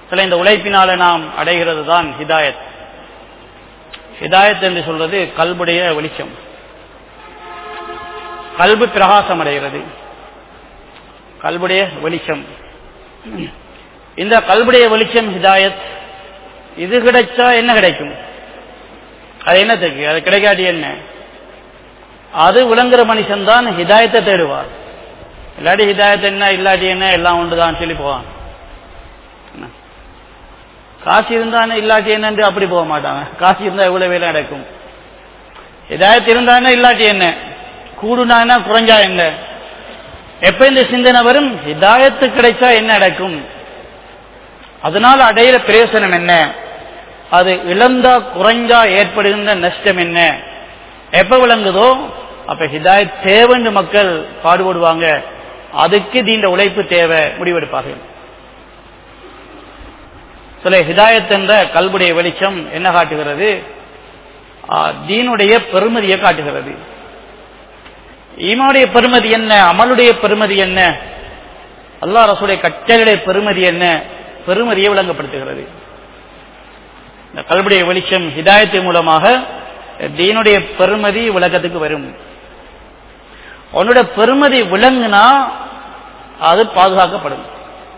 சில இந்த உழைப்பினால நாம் அடைகிறது தான் ஹிதாயத் ஹிதாயத் என்று சொல்றது கல்புடைய வெளிச்சம் கல்பு பிரகாசம் அடைகிறது கல்புடைய வெளிச்சம் இந்த கல்புடைய வெளிச்சம் ஹிதாயத் இது கிடைச்சா என்ன கிடைக்கும் அது என்னத்துக்கு அது கிடைக்காட்டி என்ன அது விளங்குற மனுஷன் தான் ஹிதாயத்தை தேடுவார் இல்லாட்டி ஹிதாயத் என்ன இல்லாட்டி என்ன எல்லாம் ஒன்றுதான் சொல்லி போவான் என்ன? காசு இருந்தானே இல்லாட்டி என்னன்னு அப்படி போக மாட்டாங்க காசு இருந்தா எவ்வளவு வேலை நடக்கும் ஹிதாயத் இருந்தானே இல்லாட்டி என்ன கூடுனானா குறைஞ்சா என்ன எப்ப இந்த சிந்தனை வரும் ஹிதாயத்து கிடைச்சா என்ன நடக்கும் அதனால அடையிற பிரயோசனம் என்ன அது இழந்தா குறைஞ்சா ஏற்படுகின்ற நஷ்டம் என்ன எப்ப விளங்குதோ அப்ப ஹிதாயத் தேவைன்னு மக்கள் பாடுபடுவாங்க அதுக்கு தீண்ட உழைப்பு தேவை முடிவெடுப்பார்கள் சில ஹிதாயத் என்ற கல்புடைய வெளிச்சம் என்ன காட்டுகிறது ஆ, தீனுடைய பெருமதியை காட்டுகிறது ஈமானுடைய பெருமதி என்ன அமலுடைய பெருமதி என்ன அல்லாஹ் ரசூலுடைய கட்டளையுடைய பெருமதி என்ன பெருமதியை விளங்கப்படுத்துகிறது இந்த கல்புடைய வெளிச்சம் ஹிதாயத்தின் மூலமாக தீனுடைய பெருமதி விளக்கத்துக்கு வரும் உன்னோட பெருமதி விளங்குனா அது பாதுகாக்கப்படும்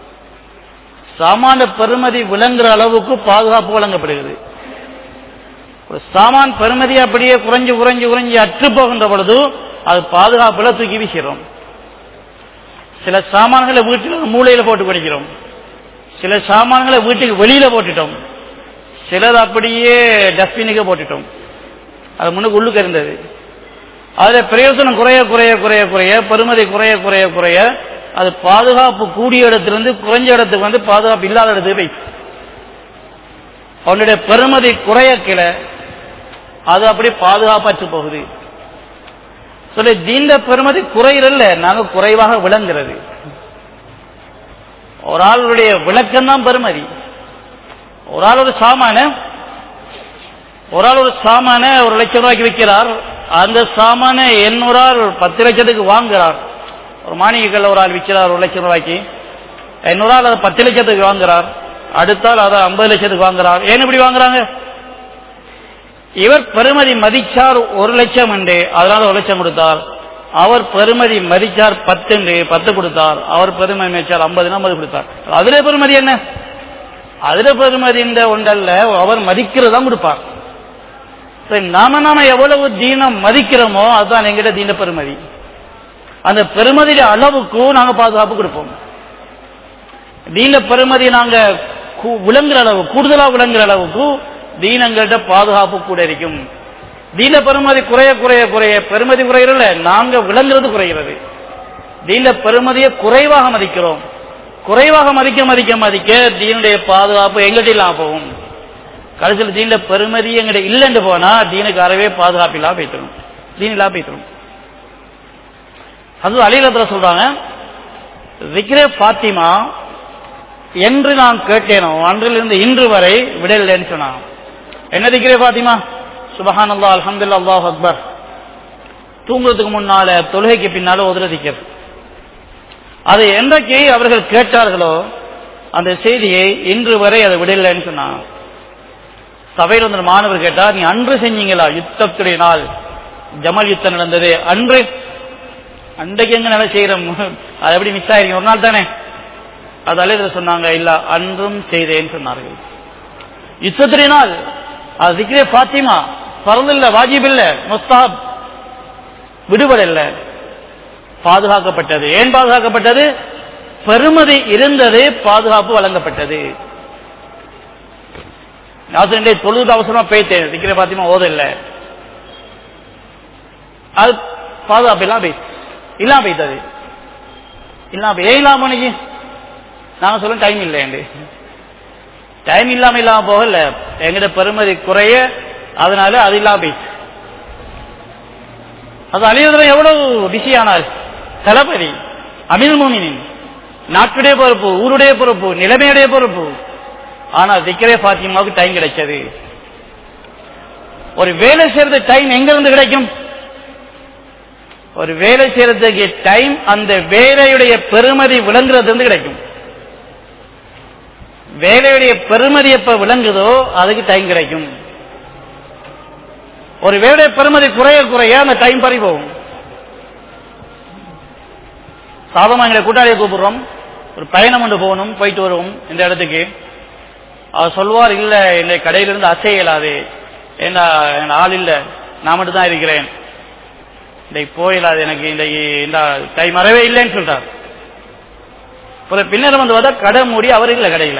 சாமான பெருமதி விளங்குற அளவுக்கு பாதுகாப்பு வழங்கப்படுகிறது ஒரு சாமான் பெருமதி அப்படியே குறைஞ்சு குறைஞ்சு குறைஞ்சு அற்று போகின்ற பொழுது அது பாதுகாப்புல தூக்கி வீசிடும் சில சாமான்களை வீட்டில் மூளையில போட்டு படிக்கிறோம் சில சாமான்களை வீட்டுக்கு வெளியில போட்டுட்டோம் சிலது அப்படியே டஸ்ட்பினுக்கு போட்டுட்டோம் அது முன்னுக்கு உள்ளுக்கு இருந்தது அதுல பிரயோசனம் குறைய குறைய குறைய குறைய பெருமதி குறைய குறைய குறைய அது பாதுகாப்பு கூடிய இடத்திலிருந்து குறைஞ்ச இடத்துக்கு வந்து பாதுகாப்பு இல்லாத இடத்துக்கு போய் அவனுடைய பெருமதி குறைய கிள அது அப்படி பாதுகாப்பற்று போகுது சொல்லி தீண்ட பெருமதி குறையிறல்ல நாங்க குறைவாக விளங்குறது ஒரு ஆளுடைய விளக்கம் தான் பெருமதி ஒரு ஆள் ஒரு சாமான ஒரு ஆள் ஒரு சாமான ஒரு லட்சம் ரூபாய்க்கு விற்கிறார் அந்த சாமான எண்ணூறு ஆள் பத்து லட்சத்துக்கு வாங்குறார் ஒரு மாணிக்கல்ல ஒரு ஆள் விற்கிறார் ஒரு லட்சம் ரூபாய்க்கு எண்ணூறு ஆள் அதை பத்து லட்சத்துக்கு வாங்குறார் அடுத்த ஆள் அதை ஐம்பது லட்சத்துக்கு வாங்குறார் ஏன் இப்படி வாங்குறாங்க இவர் பெருமதி மதிச்சார் ஒரு லட்சம் உண்டு அதனால ஒரு லட்சம் கொடுத்தார் அவர் பெருமதி மதிச்சார் பத்து உண்டு பத்து கொடுத்தார் அவர் பெருமதி மதிச்சார் ஐம்பது ஐம்பது கொடுத்தார் அதுல பெருமதி என்ன அதுல பெருமதி இந்த ஒன்றல்ல அவர் மதிக்கிறதா கொடுப்பார் சரி, நாம நாம எவ்வளவு தீனம் மதிக்கிறோமோ அதுதான் எங்கிட்ட தீன பெருமதி அந்த பெருமதிய அளவுக்கு நாங்க பாதுகாப்பு கொடுப்போம் தீன பெருமதி நாங்க கு- விளங்குற அளவு கூடுதலா விளங்குற அளவுக்கு தீனங்கள்ட்ட பாதுகாப்பு கூட இருக்கும் தீன பெருமதி குறைய குறைய குறைய பெருமதி குறைகிறல நாங்க விளங்குறது குறைகிறது தீன பெருமதியை குறைவாக மதிக்கிறோம் குறைவாக மதிக்க மதிக்க மதிக்க தீனுடைய பாதுகாப்பு எங்கிட்ட இல்லாம போகும் கடைசியில் தீன பெருமதி எங்கிட்ட இல்லைன்னு போனா தீனுக்கு அறவே பாதுகாப்பு இல்லாம போய்த்தரும் தீன் இல்லாம போய்த்தரும் அது அலிலத்துல சொல்றாங்க விக்ரே பாத்திமா என்று நான் கேட்டேனோ அன்றிலிருந்து இன்று வரை விடலைன்னு சொன்னாங்க என்ன திக்கிறே பாத்திமா சுபஹான் அல்லா அல்ஹம்துல்லா அல்லாஹ் அக்பர் தூங்குறதுக்கு முன்னால தொழுகைக்கு பின்னால உதர திக்கிறது அதை என்றைக்கு அவர்கள் கேட்டார்களோ அந்த செய்தியை இன்று வரை அதை விடலைன்னு சொன்னாங்க சபையில் வந்து ஒரு மாணவர் கேட்டார் நீ அன்று செஞ்சீங்களா யுத்தத்துடைய நாள் ஜமல் யுத்தம் நடந்தது அன்று அன்றைக்கு எங்க நல்லா செய்யறோம் அது எப்படி மிஸ் ஆயிருக்கீங்க ஒரு நாள் தானே அது அலையில சொன்னாங்க இல்ல அன்றும் செய்தேன்னு சொன்னார்கள் யுத்தத்துடைய நாள் அது திக்ரே பாத்திமா பரந்து இல்ல வாஜிப் இல்ல முஸ்தாப் விடுபட இல்ல பாதுகாக்கப்பட்டது ஏன் பாதுகாக்கப்பட்டது பெருமதி இருந்தது பாதுகாப்பு வழங்கப்பட்டது நாசரண்டே தொழுது அவசரமா போயிட்டேன் திக்கிற பாத்திமா ஓத இல்ல அது பாதுகாப்பு இல்லாம போய் இல்லாம போய்த்தது இல்லாம போய் ஏன் இல்லாம போனீங்க நாங்க சொல்ல டைம் இல்லையாண்டு டைம் இல்லாம இல்லாம போகல எங்கிட்ட பெருமதி குறைய அதனால அது இல்லாம போயிடுச்சு அது அழியதுல எவ்வளவு பிஸி ஆனார் தளபதி அமில் மோமினின் நாட்டுடைய பொறுப்பு ஊருடைய பொறுப்பு நிலைமையுடைய பொறுப்பு ஆனா திக்கரே பாத்திமாவுக்கு டைம் கிடைச்சது ஒரு வேலை செய்யறது டைம் எங்க இருந்து கிடைக்கும் ஒரு வேலை செய்யறதுக்கு டைம் அந்த வேலையுடைய பெருமதி விளங்குறது இருந்து கிடைக்கும் வேலையுடைய பெருமதி எப்ப விளங்குதோ அதுக்கு டைம் கிடைக்கும் ஒரு வேலையுடைய பெருமதி குறைய குறைய அந்த டைம் பறி போகும் சாதமா எங்களை கூட்டாளியை கூப்பிடுறோம் ஒரு பயணம் ஒன்று போகணும் போயிட்டு வருவோம் இந்த இடத்துக்கு அவர் சொல்வார் இல்ல என்னை கடையிலிருந்து அசைய இயலாது ஏன்னா என் ஆள் இல்ல நான் மட்டும் தான் இருக்கிறேன் இன்றைக்கு போயிடாது எனக்கு இந்த இந்த டைம் வரவே இல்லைன்னு சொல்றார் ஒரு பின்னர் வந்து பார்த்தா கடை மூடி அவர் இல்லை கடையில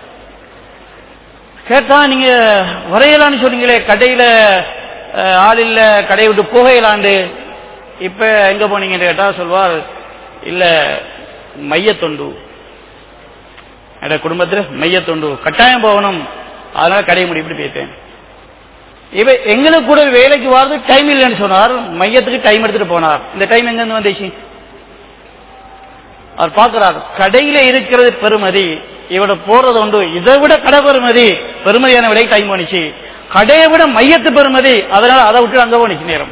கேட்டா நீங்க வரையலான்னு சொன்னீங்களே கடையில அஹ், ஆள் இல்ல கடையை விட்டு போகையிலாண்டு இப்ப எங்க போனீங்கன்னு கேட்டா சொல்வார் இல்ல மையத்தொண்டு என்னோட குடும்பத்துல மையத்தொண்டு கட்டாயம் போகணும் அதனால கடையை மூடி இப்படி போயிட்டேன் இவ எங்களுக்கு கூட வேலைக்கு வரது டைம் இல்லைன்னு சொன்னார் மையத்துக்கு டைம் எடுத்துட்டு போனார் இந்த டைம் எங்க இருந்து வந்துச்சு அவர் பார்க்கிறார் கடையில இருக்கிறது பெருமதி இவட போறது உண்டு இதை விட கடை பெருமதி பெருமதியான விலைக்கு டைம் போனிச்சு கடையை விட மையத்து பெருமதி அதனால அதை விட்டு அங்க போனிச்சு நேரம்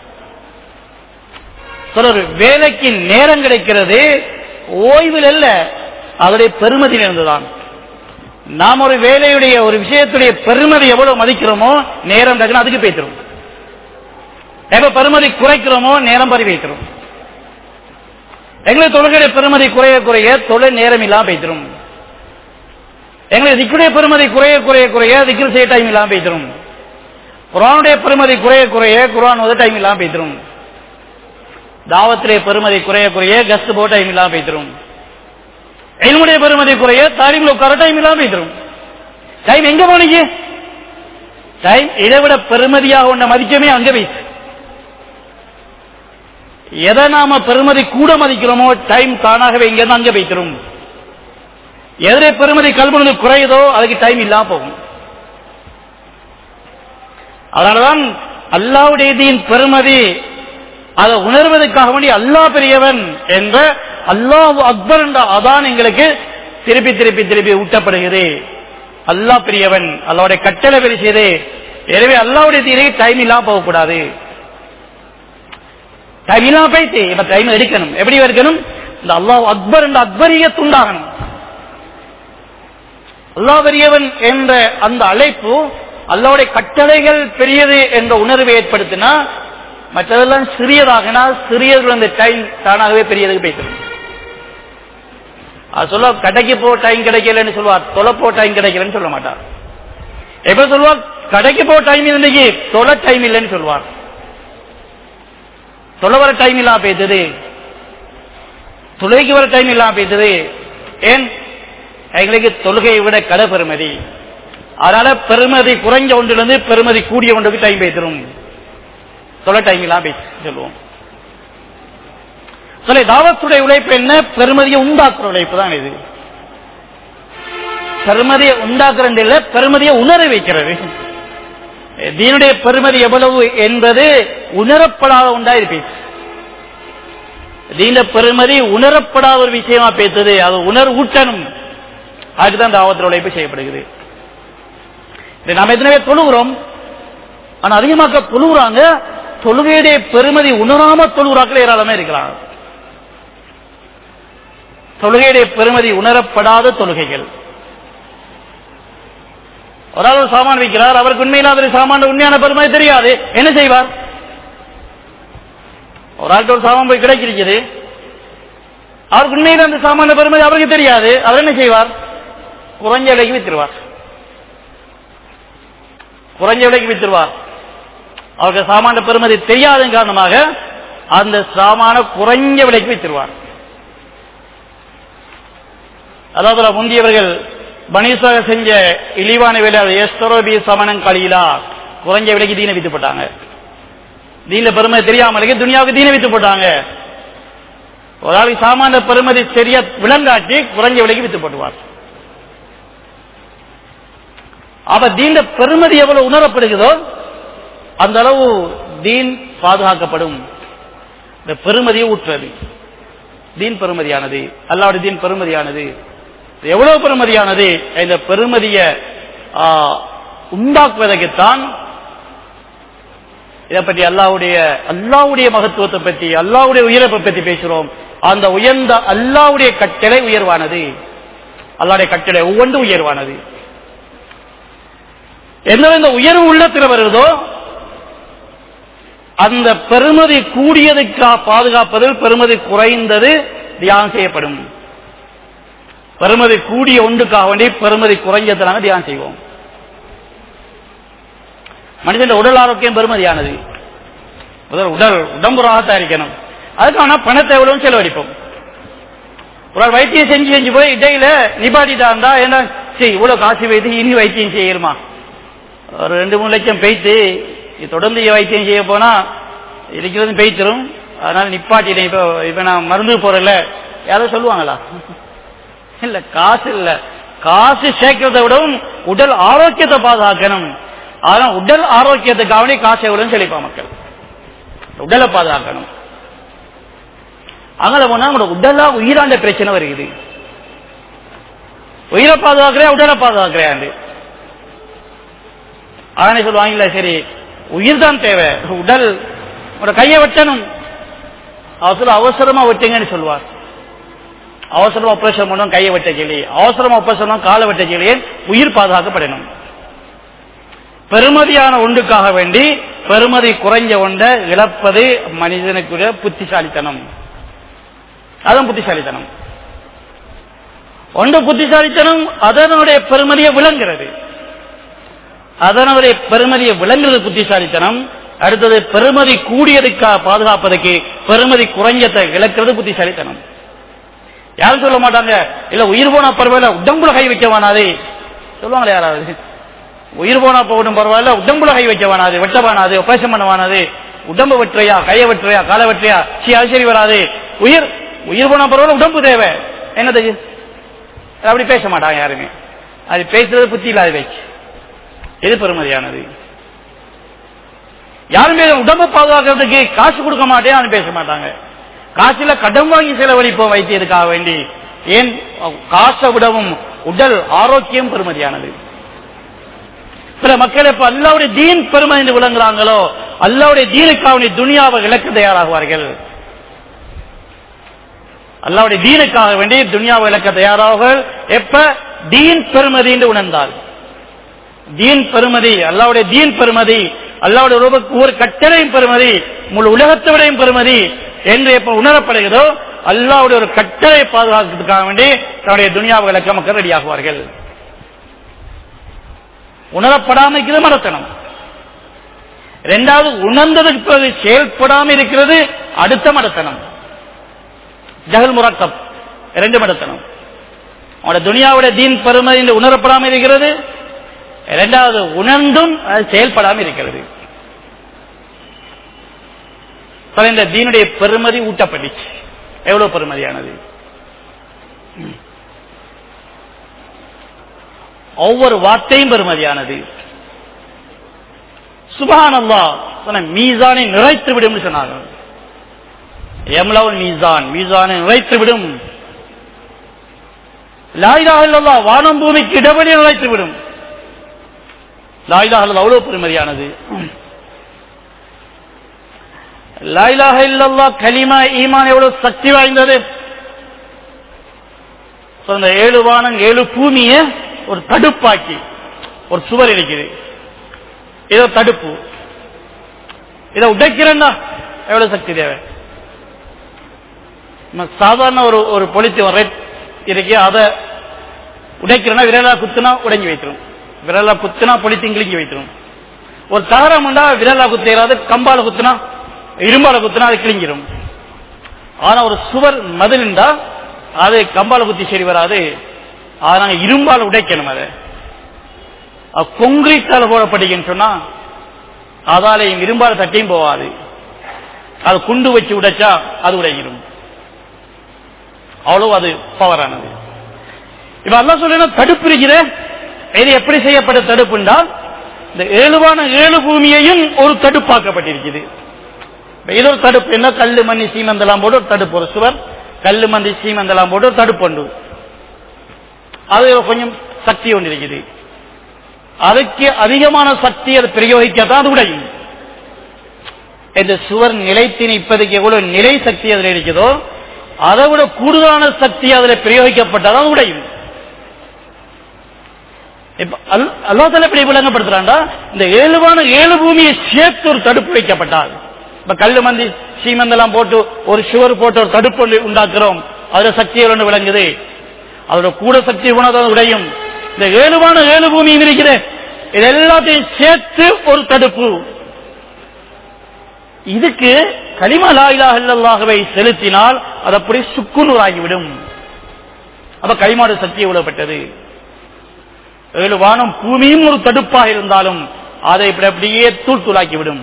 சொல்றாரு வேலைக்கு நேரம் கிடைக்கிறது ஓய்வில் அல்ல அதனுடைய பெருமதியில் இருந்துதான் நாம் ஒரு வேலையுடைய ஒரு விஷயத்துடைய பெருமதி எவ்வளவு மதிக்கிறோமோ நேரம் டக்குன்னு அதுக்கு பேத்துரும் எப்ப பெருமதி குறைக்கிறோமோ நேரம் பறி வைக்கிறோம் எங்களை தொழுகையுடைய பெருமதி குறைய குறைய தொழில் நேரம் இல்லாம பேத்திரும் எங்களை திக்குடைய பெருமதி குறைய குறைய குறைய திக்கில் செய்ய டைம் இல்லாம பேத்திரும் குரானுடைய பெருமதி குறைய குறைய குரான் வந்து டைம் இல்லாம பேத்திரும் தாவத்திலே பெருமதி குறைய குறைய கஸ்ட் போக டைம் இல்லாம பேத்திரும் என்னுடைய பெருமதி குறைய தாலிம்ல உட்கார டைம் இல்லாம பேத்திரும் டைம் எங்க போனீங்க டைம் இதை விட பெருமதியாக உன்ன மதிக்கமே அங்க வைத்து எதை நாம பெருமதி கூட மதிக்கிறோமோ டைம் தானாகவே இங்க இருந்து அங்க வைத்திரும் எதிரே பெருமதி கல்பனது குறையுதோ அதுக்கு டைம் இல்லாம போகும் அதனாலதான் அல்லாவுடைய தீன் பெருமதி அதை உணர்வதற்காக வேண்டி அல்லாஹ் பெரியவன் என்ற அல்லாஹ் அக்பர் என்ற அதான் எங்களுக்கு திருப்பி திருப்பி திருப்பி ஊட்டப்படுகிறது அல்லாஹ் பெரியவன் அல்லாவுடைய கட்டளை பெருசியது எனவே அல்லாவுடைய தீனை டைம் இல்லாம போகக்கூடாது டைம் இல்லாம போயிட்டு இப்ப டைம் எடுக்கணும் எப்படி எடுக்கணும் இந்த அல்லாஹ் அக்பர் என்ற அக்பரிய துண்டாகணும் அல்லாஹ் பெரியவன் என்ற அந்த அழைப்பு அல்லாவுடைய கட்டளைகள் பெரியது என்ற உணர்வை ஏற்படுத்தினா மற்றதெல்லாம் சிறியதாகனா சிறியது அந்த டைம் தானாகவே பெரியதுக்கு போயிட்டு அது சொல்ல கடைக்கு போ டைம் கிடைக்கலன்னு சொல்லுவார் தொலை போ டைம் கிடைக்கலன்னு சொல்ல மாட்டார் எப்ப சொல்லுவார் கடைக்கு போ டைம் இருந்துச்சு தொலை டைம் இல்லைன்னு சொல்லுவார் தொலை வர டைம் இல்லாம போய்த்தது தொழுகைக்கு வர டைம் இல்லாம போய்த்தது ஏன் எங்களுக்கு தொழுகையை விட கடை பெருமதி அதனால பெருமதி குறைஞ்ச ஒன்றிலிருந்து பெருமதி கூடிய ஒன்றுக்கு டைம் பேசிடும் தொலை டைம் இல்லாம பேசி சொல்லுவோம் சொல்ல தாவத்துடைய உழைப்பு என்ன பெருமதியை உண்டாக்குற உழைப்பு தான் இது பெருமதியை உண்டாக்குறது இல்ல பெருமதியை உணர வைக்கிறது தீனுடைய பெருமதி எவ்வளவு என்பது உணரப்படாத உண்டா இருப்பேன் தீன பெருமதி உணரப்படாத ஒரு விஷயமா பேசுது அது உணர் ஊட்டணும் அதுக்குதான் தாவத்தில் உழைப்பு செய்யப்படுகிறது இது நாம் எத்தனை பேர் தொழுகிறோம் ஆனா அதிகமாக தொழுகிறாங்க தொழுகையுடைய பெருமதி உணராம தொழுகிறாக்கள் ஏராளமே இருக்கிறாங்க தொழுகையுடைய பெருமதி உணரப்படாத தொழுகைகள் ஒரு ஆள் ஒரு சாமான் வைக்கிறார் அவருக்கு உண்மையில அதில் சாமான உண்மையான பெருமை தெரியாது என்ன செய்வார் ஒரு ஆள்கிட்ட ஒரு சாமான் போய் கிடைச்சிருக்குது அவருக்கு உண்மையில அந்த சாமான பெருமை அவருக்கு தெரியாது அவர் என்ன செய்வார் குறைஞ்ச விலைக்கு வித்துருவார் குறைஞ்ச விலைக்கு வித்துருவார் அவருக்கு சாமான பெருமதி தெரியாதன் காரணமாக அந்த சாமான குறைஞ்ச விலைக்கு வித்துருவார் அதாவது முந்தியவர்கள் பனீசாக செஞ்ச இழிவான வேலை எஸ்தரோபி சமணம் கலியிலா குறைஞ்ச விலைக்கு தீன வித்து போட்டாங்க தீன பெருமை தெரியாமலுக்கு துனியாவுக்கு தீன வித்து போட்டாங்க ஒரு ஆளுக்கு சாமான பெருமதி தெரிய விலங்காட்டி குறைஞ்ச விலைக்கு வித்து போட்டுவார் அப்ப தீன பெருமதி எவ்வளவு உணரப்படுகிறதோ அந்த அளவு தீன் பாதுகாக்கப்படும் இந்த பெருமதியை ஊற்றுறது தீன் பெருமதியானது அல்லாவுடைய தீன் பெருமதியானது எவ்வளவு பெருமதியானது இந்த பெருமதியை உண்டாக்குவதற்குத்தான் இதை பற்றி அல்லாவுடைய அல்லாவுடைய மகத்துவத்தை பற்றி அல்லாவுடைய உயரப்பை பற்றி பேசுகிறோம் அந்த உயர்ந்த அல்லாவுடைய கட்டளை உயர்வானது அல்லாடைய கட்டளை ஒவ்வொன்றும் உயர்வானது எந்த இந்த உயர்வு உள்ளத்தில் வருகிறதோ அந்த பெருமதி கூடியதுக்கா பாதுகாப்பதில் பெருமதி குறைந்தது தியானம் செய்யப்படும் பெருமதி கூடிய ஒன்றுக்காக வேண்டி பெருமதி குறைஞ்சதை நாங்கள் தியானம் செய்வோம் மனிதன் உடல் ஆரோக்கியம் பெருமதியானது முதல் உடல் உடம்புறாக தயாரிக்கணும் அதுக்கான பணத்தை எவ்வளவு செலவழிப்போம் ஒரு ஆள் வைத்தியம் செஞ்சு செஞ்சு போய் இடையில நிபாட்டிட்டா இருந்தா என்ன சரி இவ்வளவு காசு வைத்து இனி வைத்தியம் செய்யணுமா ஒரு ரெண்டு மூணு லட்சம் பெய்த்து இது தொடர்ந்து வைத்தியம் செய்ய போனா இருக்கிறது பெய்த்திரும் அதனால நிப்பாட்டிட்டேன் இப்ப இப்ப நான் மருந்து போறல யாரும் சொல்லுவாங்களா இல்ல காசு இல்ல காசு சேர்க்கிறத விடவும் உடல் ஆரோக்கியத்தை பாதுகாக்கணும் ஆனா உடல் ஆரோக்கியத்துக்காக காசு எவ்வளவு செழிப்பா மக்கள் உடலை பாதுகாக்கணும் அங்கே போனா நம்மளோட உடலா உயிராண்ட பிரச்சனை வருகிறது உயிரை பாதுகாக்கிறேன் உடலை பாதுகாக்கிறேன் அதனை சொல்லுவாங்கல்ல சரி உயிர் தான் தேவை உடல் ஒரு கையை வெட்டணும் அவசரம் அவசரமா வெட்டுங்கன்னு சொல்லுவார் அவசரமா ஆபரேஷன் பண்ணணும் கையை வெட்ட சொல்லி அவசரமா ஆபரேஷன் காலை வெட்ட சொல்லி உயிர் பாதுகாக்கப்படணும் பெருமதியான ஒன்றுக்காக வேண்டி பெருமதி குறைஞ்ச ஒன்றை இழப்பது மனிதனுக்குரிய புத்திசாலித்தனம் அதான் புத்திசாலித்தனம் ஒன்று புத்திசாலித்தனம் அதனுடைய பெருமதியை விளங்குறது அதனுடைய பெருமதியை விளங்குறது புத்திசாலித்தனம் அடுத்தது பெருமதி கூடியதுக்காக பாதுகாப்பதற்கு பெருமதி குறைஞ்சத்தை இழக்கிறது புத்திசாலித்தனம் யாரும் சொல்ல மாட்டாங்க இல்ல உயிர் போனா பரவாயில்ல உடம்புல கை வைக்க வேணாது சொல்லுவாங்களே யாராவது உயிர் போனா போகட்டும் பரவாயில்ல உடம்புல கை வைக்க வேணாது வெட்ட வேணாது ஆபரேஷன் பண்ண வேணாது உடம்பு வெற்றையா கையை வெற்றையா காலை வெற்றையா சி அது சரி வராது உயிர் உயிர் போனா பரவாயில்ல உடம்பு தேவை என்னது அப்படி பேச மாட்டாங்க யாருமே அது பேசுறது புத்தி இல்லாத பேச்சு எது பெருமதியானது யாருமே உடம்பு பாதுகாக்கிறதுக்கு காசு கொடுக்க மாட்டேன் பேச மாட்டாங்க காசுல கடன் வாங்கி செலவழிப்போம் வைத்தியதுக்காக வேண்டி ஏன் காசை விடவும் உடல் ஆரோக்கியம் பெருமதியானது சில மக்கள் இப்ப அல்லாவுடைய தீன் பெருமை என்று விளங்குறாங்களோ அல்லாவுடைய தீனுக்காக துனியாவை இழக்க தயாராகுவார்கள் அல்லாவுடைய தீனுக்காக வேண்டி துனியாவை இழக்க தயாராகுகள் எப்ப தீன் பெருமதி என்று உணர்ந்தால் தீன் பெருமதி அல்லாவுடைய தீன் பெருமதி அல்லாவுடைய ஒரு கட்டளையும் பெருமதி முழு உலகத்தை விடையும் பெருமதி என்று எப்ப உணரப்படுகிறதோ அல்லாவுடைய ஒரு கட்டளை பாதுகாக்கிறதுக்காக வேண்டி தன்னுடைய துனியாவை இழக்க மக்கள் ரெடியாகுவார்கள் உணரப்படாமல் இருக்கிறது மடத்தனம் இரண்டாவது உணர்ந்ததுக்கு பிறகு செயல்படாமல் இருக்கிறது அடுத்த மடத்தனம் ஜகல் முரக்கம் இரண்டு மடத்தனம் அவனோட துனியாவுடைய தீன் பெருமை என்று உணரப்படாமல் இருக்கிறது இரண்டாவது உணர்ந்தும் அது செயல்படாமல் இருக்கிறது இந்த தீனுடைய பெருமதி ஊட்டப்பட்டுச்சு எவ்வளவு பெருமதியானது ஒவ்வொரு வார்த்தையும் பெருமதியானது சுபானல்லா மீசானை நிறைத்து விடும் சொன்னாங்க எம்லவுல் மீசான் மீசானை நிறைத்து விடும் லாயுதாக வானம் பூமிக்கு இடபடி நிறைத்து விடும் லாயுதாக அவ்வளவு பெருமதியானது லாயிலாக இல்லல்லா கலிமா ஈமான் எவ்வளவு சக்தி வாய்ந்தது அந்த ஏழு வானம் ஏழு பூமிய ஒரு தடுப்பாக்கி ஒரு சுவர் இருக்குது இதோ தடுப்பு இதை உடைக்கிறேன்னா எவ்வளவு சக்தி தேவை சாதாரண ஒரு ஒரு பொலித்து ரெட் இருக்கு அதை உடைக்கிறேன்னா விரலா குத்துனா உடைஞ்சு வைத்திரும் விரலா குத்துனா பொலித்து கிழிஞ்சு வைத்திரும் ஒரு தகரம் உண்டா விரலா குத்துறாது கம்பால குத்துனா இரும்பால குத்துனா அது கிழிஞ்சிரும் ஆனா ஒரு சுவர் மதிலுண்டா அது கம்பால குத்தி சரி வராது அதை நாங்க இரும்பால உடைக்கணும் அதை கொங்கிரீட்டால போடப்பட்டீங்கன்னு சொன்னா அதால இரும்பால தட்டியும் போவாது அது குண்டு வச்சு உடைச்சா அது உடைஞ்சிடும் அவ்வளவு அது பவரானது இப்ப அல்லா சொல்ல தடுப்பு இருக்கிற இது எப்படி செய்யப்பட்ட தடுப்புண்டால் இந்த ஏழுவான ஏழு பூமியையும் ஒரு தடுப்பாக்கப்பட்டிருக்குது இது ஒரு தடுப்பு என்ன கல்லு மண்ணி சீமந்தெல்லாம் போட்டு ஒரு தடுப்பு ஒரு சுவர் கல்லு மந்தி சீமந்தெல்லாம் போட்டு ஒரு தடுப்பு உண்டு அது கொஞ்சம் சக்தி ஒன்று இருக்குது அதுக்கு அதிகமான சக்தி அதை பிரயோகிக்கத்தான் அது உடையும் இந்த சுவர் நிலைத்து நிற்பதுக்கு எவ்வளவு நிலை சக்தி அதில் இருக்குதோ அதை விட கூடுதலான சக்தி அதில் பிரயோகிக்கப்பட்டால் உடையும் இப்ப அல்லா தலை எப்படி விளங்கப்படுத்துறாண்டா இந்த ஏழுவான ஏழு பூமியை சேர்த்து ஒரு தடுப்பு வைக்கப்பட்டால் இப்ப கல்லு மந்தி சீமந்தெல்லாம் போட்டு ஒரு சுவர் போட்டு ஒரு தடுப்பு ஒன்று உண்டாக்குறோம் அதுல சக்தி ஒன்று விளங்குது அதோட கூட சக்தி உணர்வு உடையும் இந்த ஏழுவான ஏழு பூமியும் இருக்குது இது எல்லாத்தையும் சேர்த்து ஒரு தடுப்பு இதுக்கு கலிமா லாயிலா இல்லல்லாகவை செலுத்தினால் அது அப்படி சுக்குநூறாகிவிடும் அப்ப கைமாடு சக்தி எவ்வளவுப்பட்டது ஏழு வானம் பூமியும் ஒரு தடுப்பாக இருந்தாலும் அதை இப்படி அப்படியே தூள் தூளாக்கிவிடும்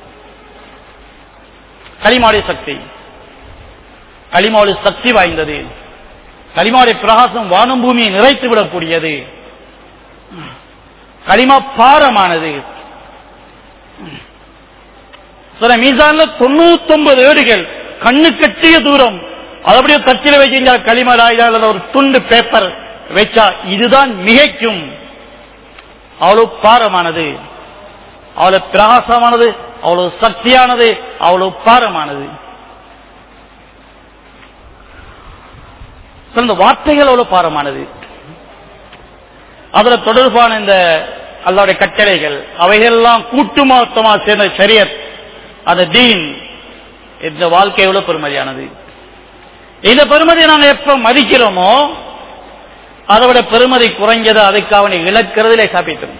களிமாடைய சக்தி களிமாவுடைய சக்தி வாய்ந்தது களிமாவுடைய பிரகாசம் வானம் பூமியை நிறைத்து விடக்கூடியது களிமா பாரமானது சில மீசான்ல தொண்ணூத்தி ஒன்பது ஏடுகள் கண்ணு கட்டிய தூரம் அது அப்படியே தச்சில வச்சீங்க களிமலாயில ஒரு துண்டு பேப்பர் வச்சா இதுதான் மிகைக்கும் அவ்வளவு பாரமானது அவ்வளவு பிரகாசமானது அவ்வளவு சக்தியானது அவ்வளவு பாரமானது இந்த வார்த்தைகள் அவ்வளவு பாரமானது அதுல தொடர்பான இந்த அல்லாவுடைய கட்டளைகள் அவைகளெல்லாம் கூட்டுமொத்தமா சேர்ந்த சரியத் அந்த தீன் இந்த வாழ்க்கை எவ்வளவு பெருமதியானது இந்த பெருமதியை நாங்க எப்ப மதிக்கிறோமோ அதை விட பெருமதி குறைஞ்சது அதுக்கு அவனை இழக்கிறதுலே சாப்பிட்டோம்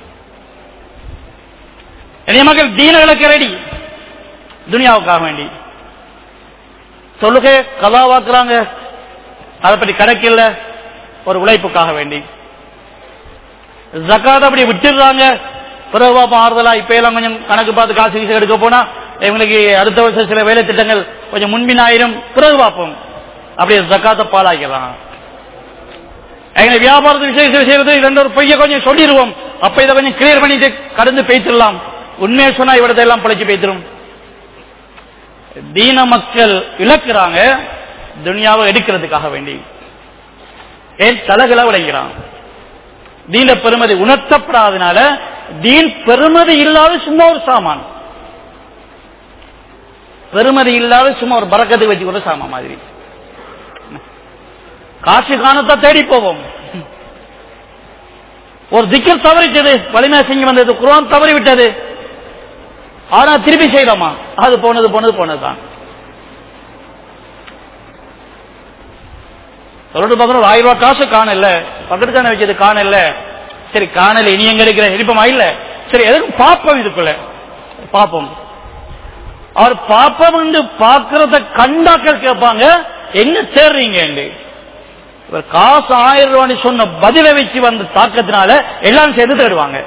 என்னைய மக்கள் தீன இழக்க ரெடி துனியாவுக்காக வேண்டி தொழுகை கலாவாக்குறாங்க அதை பற்றி கணக்கில்ல ஒரு உழைப்புக்காக வேண்டி ஜக்காத் அப்படி விட்டுடுறாங்க பிறகு பாப்போம் ஆறுதலா இப்ப எல்லாம் கொஞ்சம் கணக்கு பார்த்து காசு கீசு எடுக்க போனா இவங்களுக்கு அடுத்த வருஷம் சில வேலை திட்டங்கள் கொஞ்சம் முன்பின் ஆயிரம் பிறகு பார்ப்போம் அப்படியே ஜக்காத்த பாலாக்கிறான் எங்களை வியாபாரத்து விஷயம் செய்வது ரெண்டு ஒரு பொய்ய கொஞ்சம் சொல்லிடுவோம் அப்ப இதை கொஞ்சம் கிளியர் பண்ணிட்டு கடந்து பேசிடலாம் உண்மையை சொன்னா இவரத்தை எல்லாம் பழிச்சு பேசிடும் தீன மக்கள் இழக்கிறாங்க துனியாவை எடுக்கிறதுக்காக வேண்டி ஏன் தலகளை விளைகிறான் தீன பெருமதி உணர்த்தப்படாதனால தீன் பெருமதி இல்லாத சும்மா ஒரு சாமான் பெருமதி இல்லாத சும்மா ஒரு பறக்கத்தை வச்சு கூட சாமான் மாதிரி காசு காணத்தை தேடி போவோம் ஒரு திக்கர் தவறிட்டது வலிமை செஞ்சு வந்தது குரான் தவறி விட்டது ஆனா திருப்பி செய்யலாமா அது போனது போனது போனதுதான் சொல்லிட்டு பார்க்கணும் ஒரு ஆயிரம் ரூபாய் காசு காணல பக்கத்து தானே வச்சது காணல சரி காணல இனி எங்க இருக்கிற இருப்பமா இல்ல சரி எதுக்கு பாப்போம் இதுக்குள்ள பாப்போம் அவர் பாப்பம் வந்து பாக்குறத கண்டாக்கள் கேட்பாங்க எங்க சேர்றீங்க இவர் காசு ஆயிரம் ரூபாய் சொன்ன பதிலை வச்சு வந்த தாக்கத்தினால எல்லாம் சேர்ந்து தேடுவாங்க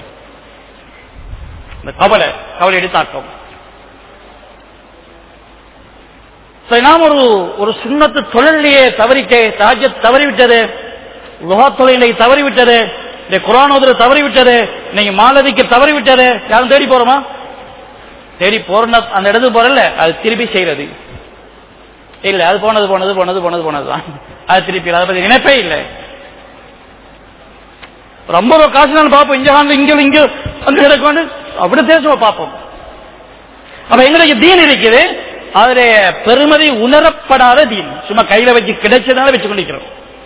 இந்த கவலை கவலையடி தாக்கம் நாம் ஒரு ஒரு சுண்ணத்து தொழிலையே தவறிக்க தாஜ தவறிவிட்டது லுகா தொழிலை தவறிவிட்டது இந்த குரானோதர தவறிவிட்டது நீங்க மாலதிக்கு தவறிவிட்டது யாரும் தேடி போறோமா தேடி போற அந்த இடத்துக்கு போறல அது திருப்பி செய்யறது இல்ல அது போனது போனது போனது போனது போனதுதான் அது திருப்பி அதை பத்தி நினைப்பே இல்லை ரொம்ப ரூபா காசு நான் பார்ப்போம் இங்க வாங்க இங்க இங்க அங்க கிடக்கு அப்படி பேசுவோம் பார்ப்போம் அப்ப எங்களுக்கு தீன் இருக்குது அதுல பெருமதி உணரப்படாத தீன் சும்மா கையில வச்சு கிடைச்சதுனால வச்சு கொண்டிருக்கிறோம்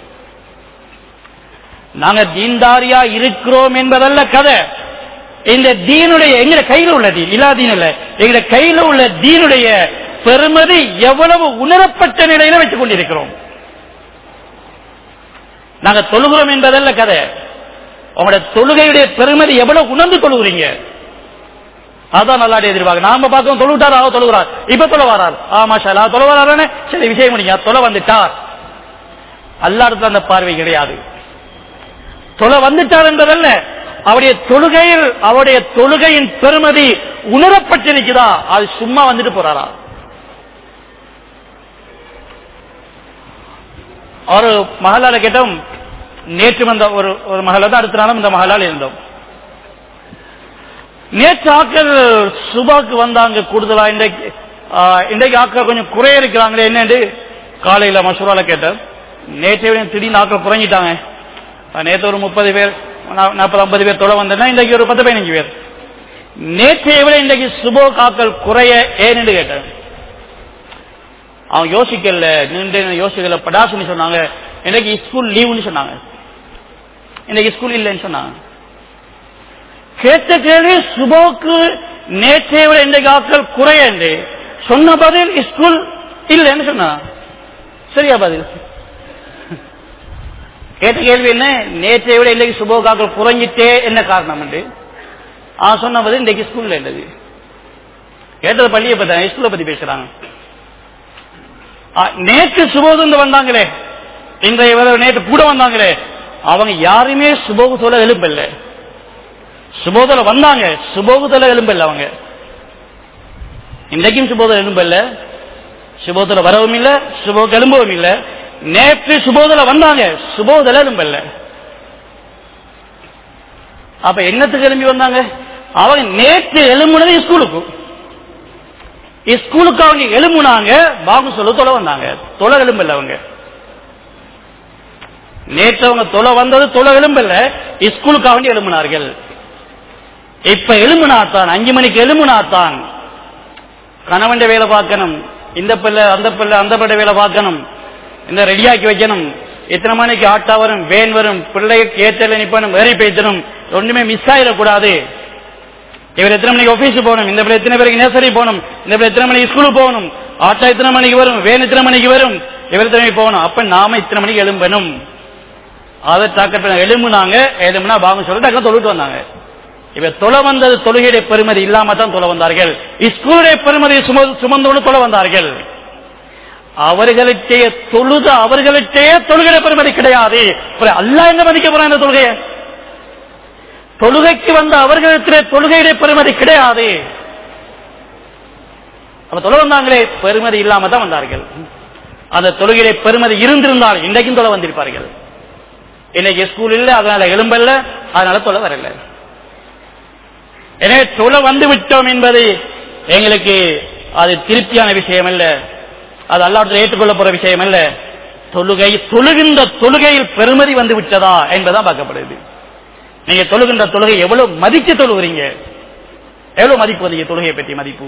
நாங்க தீன்தாரியா இருக்கிறோம் என்பதல்ல கதை இந்த தீனுடைய எங்க கையில உள்ள தீன் இல்லா தீன் இல்ல எங்க கையில உள்ள தீனுடைய பெருமதி எவ்வளவு உணரப்பட்ட நிலையில வச்சுக் கொண்டிருக்கிறோம் நாங்க தொழுகிறோம் என்பதல்ல கதை உங்களோட தொழுகையுடைய பெருமதி எவ்வளவு உணர்ந்து கொள்கிறீங்க அதான் நல்லாடி எதிர்பார்க்க நாம பார்க்கணும் தொழுவிட்டார் அவ தொழுகிறார் இப்ப தொலை வரார் ஆமா ஷாலா தொலை வரானே சரி விஷயம் முடிங்க தொலை வந்துட்டார் அல்லாடத்துல அந்த பார்வை கிடையாது தொலை வந்துட்டார் என்பதல்ல அவருடைய தொழுகையில் அவருடைய தொழுகையின் பெருமதி உணரப்பட்டிருக்குதா அது சும்மா வந்துட்டு போறாரா ஒரு மகளால கேட்டோம் நேற்று வந்த ஒரு ஒரு மகள தான் அடுத்த நாளும் இந்த மகளால் இருந்தோம் நேற்று ஆக்கள் சுபாக்கு வந்தாங்க கூடுதலா இன்றைக்கு இன்றைக்கு ஆக்கள் கொஞ்சம் குறைய இருக்கிறாங்களே என்னன்னு காலையில மசூரால கேட்டேன் நேற்றை விட திடீர்னு ஆக்கள் குறைஞ்சிட்டாங்க நேற்று ஒரு முப்பது பேர் நாற்பது ஐம்பது பேர் தொலை வந்தேன்னா இன்றைக்கு ஒரு பத்து பதினஞ்சு பேர் நேற்றைய விட இன்றைக்கு சுபோ காக்கள் குறைய ஏன்னு கேட்டேன் அவங்க யோசிக்கல நின்று யோசிக்கல படாசுன்னு சொன்னாங்க இன்னைக்கு ஸ்கூல் லீவுன்னு சொன்னாங்க இன்னைக்கு ஸ்கூல் இல்லைன்னு சொன்னாங்க கேட்ட கேள்வி சுபோக்கு நேற்றை விட இன்றைக்கு ஆட்கள் குறையண்டு சொன்ன பதில் ஸ்கூல் இல்லைன்னு சொன்னா சரியா பதில் கேட்ட கேள்வி என்ன நேற்றை விட இன்றைக்கு சுபோக்காக்கள் குறைஞ்சிட்டே என்ன காரணம் என்று ஆ சொன்ன பதில் இன்றைக்கு ஸ்கூல்ல இல்லது கேட்டது பள்ளியை பத்தி ஸ்கூலை பத்தி பேசுறாங்க ஆ, நேற்று சுபோதுந்து வந்தாங்களே இன்றைய விட நேற்று கூட வந்தாங்களே அவங்க யாருமே சுபோகு சொல்ல எழுப்பல்ல சுபோதல வந்தாங்க சுபோகத்துல எலும்பல்ல அவங்க இன்றைக்கும் சுபோதல எலும்பல்ல சுபோதல வரவும் இல்ல சுபோக எலும்பவும் இல்ல நேற்று சுபோதல வந்தாங்க சுபோதல எலும்பல்ல அப்ப என்னத்துக்கு எழும்பி வந்தாங்க அவங்க நேற்று எழும்புனது ஸ்கூலுக்கு ஸ்கூலுக்கு அவங்க எழும்புனாங்க பாபு சொல்ல தொலை வந்தாங்க தொலை எலும்பல்ல அவங்க நேற்று அவங்க தொலை வந்தது தொலை எலும்பல்ல ஸ்கூலுக்கு அவங்க எழும்பினார்கள் இப்ப எலும்புனாத்தான் அஞ்சு மணிக்கு எலும்புனாத்தான் கணவன் வேலை பார்க்கணும் இந்த பிள்ளை அந்த பிள்ளை அந்த பிள்ளை வேலை பார்க்கணும் இந்த ரெடியாக்கி வைக்கணும் எத்தனை மணிக்கு ஆட்டா வரும் வேன் வரும் பிள்ளைக்கு ஏற்றல நிப்பணும் வேறி பேசணும் ஒண்ணுமே மிஸ் ஆயிடக்கூடாது இவர் எத்தனை மணிக்கு ஆபீஸ் போகணும் இந்த பிள்ளை எத்தனை பேருக்கு நேசரி போகணும் இந்த பிள்ளை எத்தனை மணிக்கு ஸ்கூலுக்கு போகணும் ஆட்டா எத்தனை மணிக்கு வரும் வேன் எத்தனை மணிக்கு வரும் இவர் எத்தனை மணிக்கு போகணும் அப்ப நாம இத்தனை மணிக்கு எழும்பணும் அதை டாக்கெட் எழும்புனாங்க எழும்புனா பாபு சொல்லி டக்கு தொழுட்டு வந்தாங்க இவ தொலை வந்தது தொழுகையுடைய பெருமதி இல்லாம தான் தொலை வந்தார்கள் ஸ்கூலுடைய பெருமதியை சும- சுமந்தோடு தொலை வந்தார்கள் அவர்களுடைய தொழுது அவர்களுடைய தொழுகை பெருமதி கிடையாது அப்புறம் அல்லாஹ் என்ன மதிக்க போறான் இந்த தொழுகையை தொழுகைக்கு வந்த அவர்களிடத்திலே தொழுகையுடைய பெருமதி கிடையாது அப்ப தொலை வந்தாங்களே பெருமதி இல்லாம தான் வந்தார்கள் அந்த தொழுகையிலே பெருமதி இருந்திருந்தால் இன்றைக்கும் தொலை வந்திருப்பார்கள் இன்னைக்கு ஸ்கூல் இல்ல அதனால எலும்பல்ல அதனால தொலை வரல எனவே தொலை வந்து விட்டோம் என்பது எங்களுக்கு அது திருப்தியான விஷயம் அல்ல அது அல்லாஹ் ஏற்றுக்கொள்ளப்படுற விஷயம் அல்ல தொழுகை தொழுகின்ற தொழுகையில் பெருமதி வந்து விட்டதா என்பதான் பார்க்கப்படுது நீங்க தொழுகின்ற தொழுகை எவ்வளவு மதிச்சு தொழுகிறீங்க எவ்வளவு மதிப்பு நீங்க தொழுகையை பற்றி மதிப்பு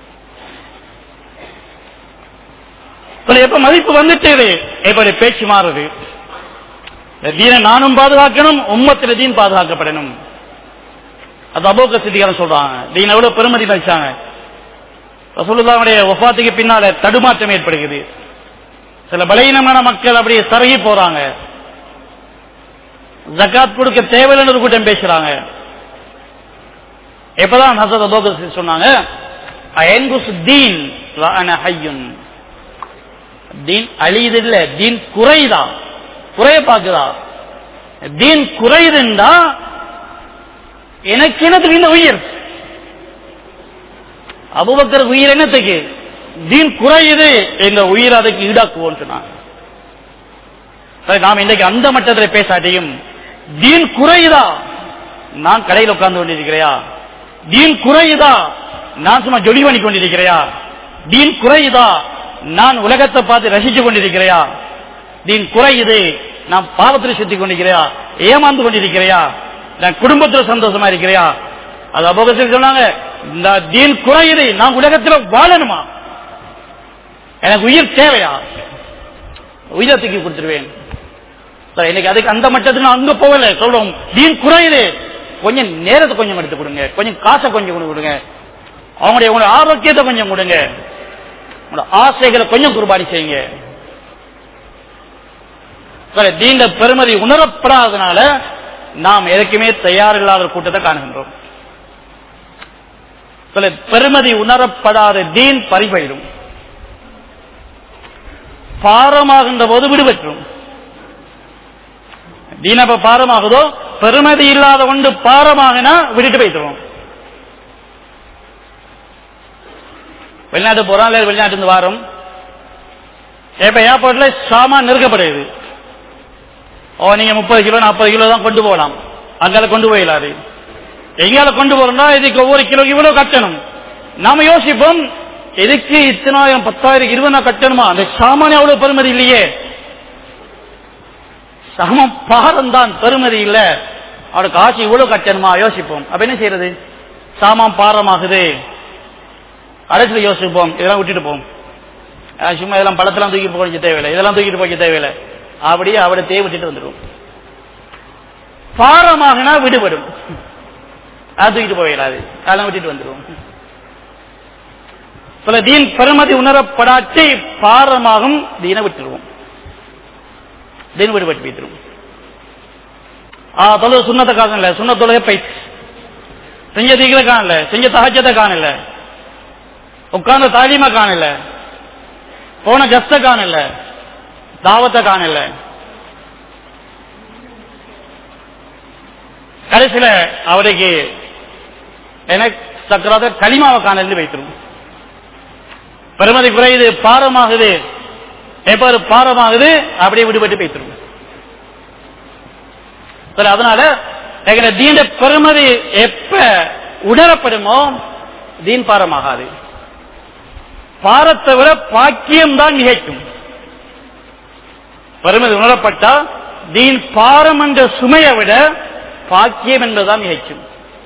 தொலை எப்ப மதிப்பு வந்துட்டு எப்படி பேச்சு மாறுது இந்த தீனை நானும் பாதுகாக்கணும் உம்மத்தில தீன் பாதுகாக்கப்படணும் அது அபோக சித்திகாரம் சொல்றாங்க தீன் எவ்வளவு பெருமதி மதிச்சாங்க ரசூலுல்லாவுடைய ஒஃபாத்துக்கு பின்னால தடுமாற்றம் ஏற்படுகிறது சில பலகீனமான மக்கள் அப்படியே சருகி போறாங்க ஜக்காத் கொடுக்க தேவையில்லைன்னு ஒரு கூட்டம் பேசுறாங்க எப்பதான் ஹசரத் அபோக சித்தி சொன்னாங்க அயன்குஸ் தீன் வ அன ஹய்யுன் தீன் அழியுது இல்ல தீன் குறைதா குறைய பாக்குதா தீன் குறையுதுண்டா எனக்கு என்னத்துக்கு இந்த உயிர் அபுபக்கர் உயிர் என்னத்துக்கு தீன் குறையுது எங்க உயிர் அதுக்கு ஈடாக்குவோம் சொன்னாங்க சரி, நாம் இன்னைக்கு அந்த மட்டத்தில் பேசாட்டியும் தீன் குறையுதா நான் கடையில் உட்கார்ந்து கொண்டிருக்கிறையா தீன் குறையுதா நான் சும்மா ஜொலி பண்ணி கொண்டிருக்கிறையா தீன் குறையுதா நான் உலகத்தை பார்த்து ரசிச்சு கொண்டிருக்கிறையா தீன் குறையுது நான் பாவத்தில் சுத்தி கொண்டிருக்கிறையா ஏமாந்து கொண்டிருக்கிறையா நான் குடும்பத்தில் சந்தோஷமா இருக்கிறியா அது அபோகத்தில் சொன்னாங்க இந்த தீன் குறையுது நான் உலகத்தில் வாழணுமா எனக்கு உயிர் தேவையா உயிரை தூக்கி கொடுத்துருவேன் சரி, இன்னைக்கு அதுக்கு அந்த மட்டத்துக்கு நான் அங்க போகல சொல்றோம் தீன் குறையுது கொஞ்சம் நேரத்தை கொஞ்சம் எடுத்து கொடுங்க கொஞ்சம் காசை கொஞ்சம் கொண்டு கொடுங்க அவங்களுடைய உங்களுடைய ஆரோக்கியத்தை கொஞ்சம் கொடுங்க உங்களோட ஆசைகளை கொஞ்சம் குர்பானி செய்யுங்க சரி, தீண்ட பெருமதி உணரப்படாதனால நாம் எதுக்குமே தயாரில்லாத ஒரு கூட்டத்தை காணுகின்றோம் சில பெருமதி உணரப்படாத தீன் பறிபயிடும் பாரமாகின்ற போது விடுபற்றும் தீன் அப்ப பாரமாகுதோ பெருமதி இல்லாத ஒன்று பாரமாகினா விட்டுட்டு போயிட்டுருவோம் வெளிநாட்டு போறோம் இல்ல வெளிநாட்டு இருந்து வாரம் இப்ப ஏர்போர்ட்ல சாமான் நெருக்கப்படுது ஓ நீங்க முப்பது கிலோ நாற்பது கிலோ தான் கொண்டு போகலாம் அங்கால கொண்டு போயிடாது எங்கால கொண்டு போறோம்னா இதுக்கு ஒவ்வொரு கிலோ இவ்வளவு கட்டணும் நாம யோசிப்போம் எதுக்கு இத்தனாயிரம் பத்தாயிரம் இருபதாயிரம் கட்டணுமா அந்த சாமான் அவ்வளவு பெருமதி இல்லையே சமம் பாரம் தான் பெருமதி இல்ல அவனுக்கு காசு இவ்வளவு கட்டணுமா யோசிப்போம் அப்ப என்ன செய்யறது சாமான் பாரமாகுது கடைசியில் யோசிப்போம் இதெல்லாம் விட்டுட்டு போம் அஹ் சும்மா இதெல்லாம் பழத்தெல்லாம் தூக்கி போக தேவையில்லை இதெல்லாம் தூக்கிட்டு போக தேவையில்லை அப்படியே அவளை தேவை விட்டுட்டு வந்துடும் பாரமாகனா விடுபடும் அது தூக்கிட்டு போயிடாது அதெல்லாம் விட்டுட்டு வந்துடும் சில தீன் பெருமதி உணரப்படாட்டி பாரமாகும் தீனை விட்டுருவோம் தீன் விடுபட்டு போயிட்டுருவோம் ஆ தொழுது சுண்ணத்தை காணல சுண்ண தொழுகை பயிற்சி செஞ்ச தீகளை காணல செஞ்ச தகச்சத்தை காணல உட்கார்ந்த தாலிமா காணல போன கஸ்த காணல தாவத்தை காணல கடைசியில அவருக்கு எனக்கு சக்கராத களிமாவை காணல் வைத்திரும் பெருமதி குறையுது பாரமாகுது எப்ப அது பாரமாகுது அப்படியே விடுபட்டு போய்த்திரும் சரி அதனால எங்களை தீண்ட பெருமதி எப்ப உணரப்படுமோ தீன் பாரமாகாது பாரத்தை விட பாக்கியம் தான் நிகழ்க்கும் பெருமதி உணரப்பட்டா தீன் பாரம் என்ற சுமையை விட பாக்கியம் என்பதுதான் நிகழ்க்கும்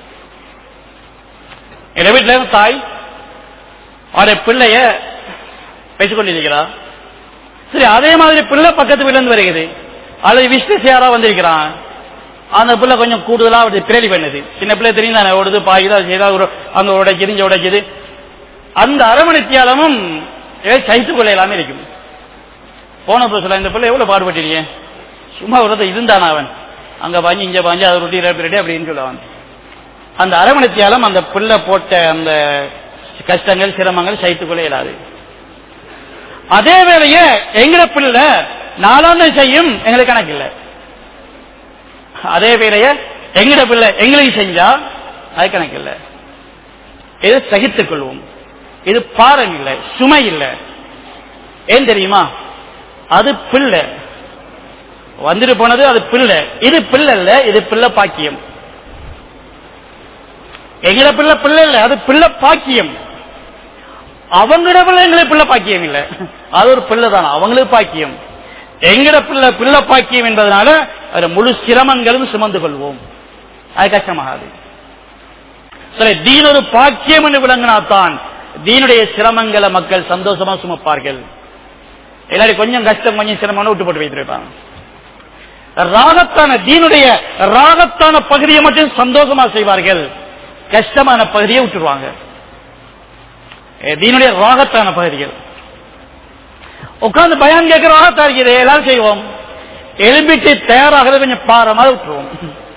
எங்க வீட்டுல இருந்து தாய் அவருடைய பிள்ளைய பேசிக் கொண்டிருக்கிறார் சரி அதே மாதிரி பிள்ளை பக்கத்து வீட்டுல இருந்து வருகிறது அல்லது விஷ்ணு யாரா வந்திருக்கிறான் அந்த பிள்ளை கொஞ்சம் கூடுதலா அப்படி பிரேலி பண்ணுது சின்ன பிள்ளை தெரியும் தானே ஓடுது பாயுதா செய்தா ஒரு அங்க உடைக்குது இங்க உடைக்குது அந்த அரவணைத்தியாலமும் சைத்து பிள்ளை எல்லாமே இருக்கும் போன சொல்ல இந்த பிள்ளை எவ்வளவு பாடுபட்டிருக்கீங்க சும்மா ஒரு இருந்தான் அவன் அங்க பாஞ்சு இங்க பாஞ்சு அதை ரொட்டி ரெட்டி அப்படின்னு சொல்லுவான் அந்த அரவணைத்தியாலம் அந்த பிள்ளை போட்ட அந்த கஷ்டங்கள் சிரமங்கள் சைத்துக்குள்ளே இல்லாது அதே வேளைய எங்கட பிள்ளை நாலாந்து செய்யும் எங்களுக்கு கணக்கு இல்லை அதே வேலைய எங்கட பிள்ளை எங்களுக்கு செஞ்சா அது கணக்கு இல்லை இது சகித்துக் கொள்வோம் இது பாரம் இல்லை சுமை இல்லை ஏன் தெரியுமா அது பிள்ளை வந்துட்டு போனது அது பிள்ளை இது பிள்ளை இல்ல இது பிள்ளை பாக்கியம் எங்கட பிள்ளை பிள்ளை இல்ல அது பிள்ளை பாக்கியம் அவங்களோட பிள்ளை எங்களுக்கு பிள்ளை பாக்கியம் இல்ல அது ஒரு பிள்ளை தான் அவங்களுக்கு பாக்கியம் எங்கட பிள்ளை பிள்ளை பாக்கியம் என்பதனால அது முழு சிரமங்களும் சுமந்து கொள்வோம் அது கஷ்டமாகாது சரி தீன் ஒரு பாக்கியம் என்று விளங்கினாத்தான் தீனுடைய சிரமங்களை மக்கள் சந்தோஷமா சுமப்பார்கள் எல்லாரும் கொஞ்சம் கஷ்டம் கொஞ்சம் சிரமம் விட்டு போட்டு வைத்திருப்பாங்க ராகத்தான தீனுடைய ராகத்தான பகுதியை மட்டும் சந்தோஷமா செய்வார்கள் கஷ்டமான பகுதியை விட்டுருவாங்க தீனுடைய ராகத்தான பகுதிகள் உட்கார்ந்து பயான் கேட்கிற ராகத்தா இருக்குது எல்லாரும் செய்வோம் எலும்பிட்டு தயாராகிறது கொஞ்சம் பாரமா விட்டுருவோம்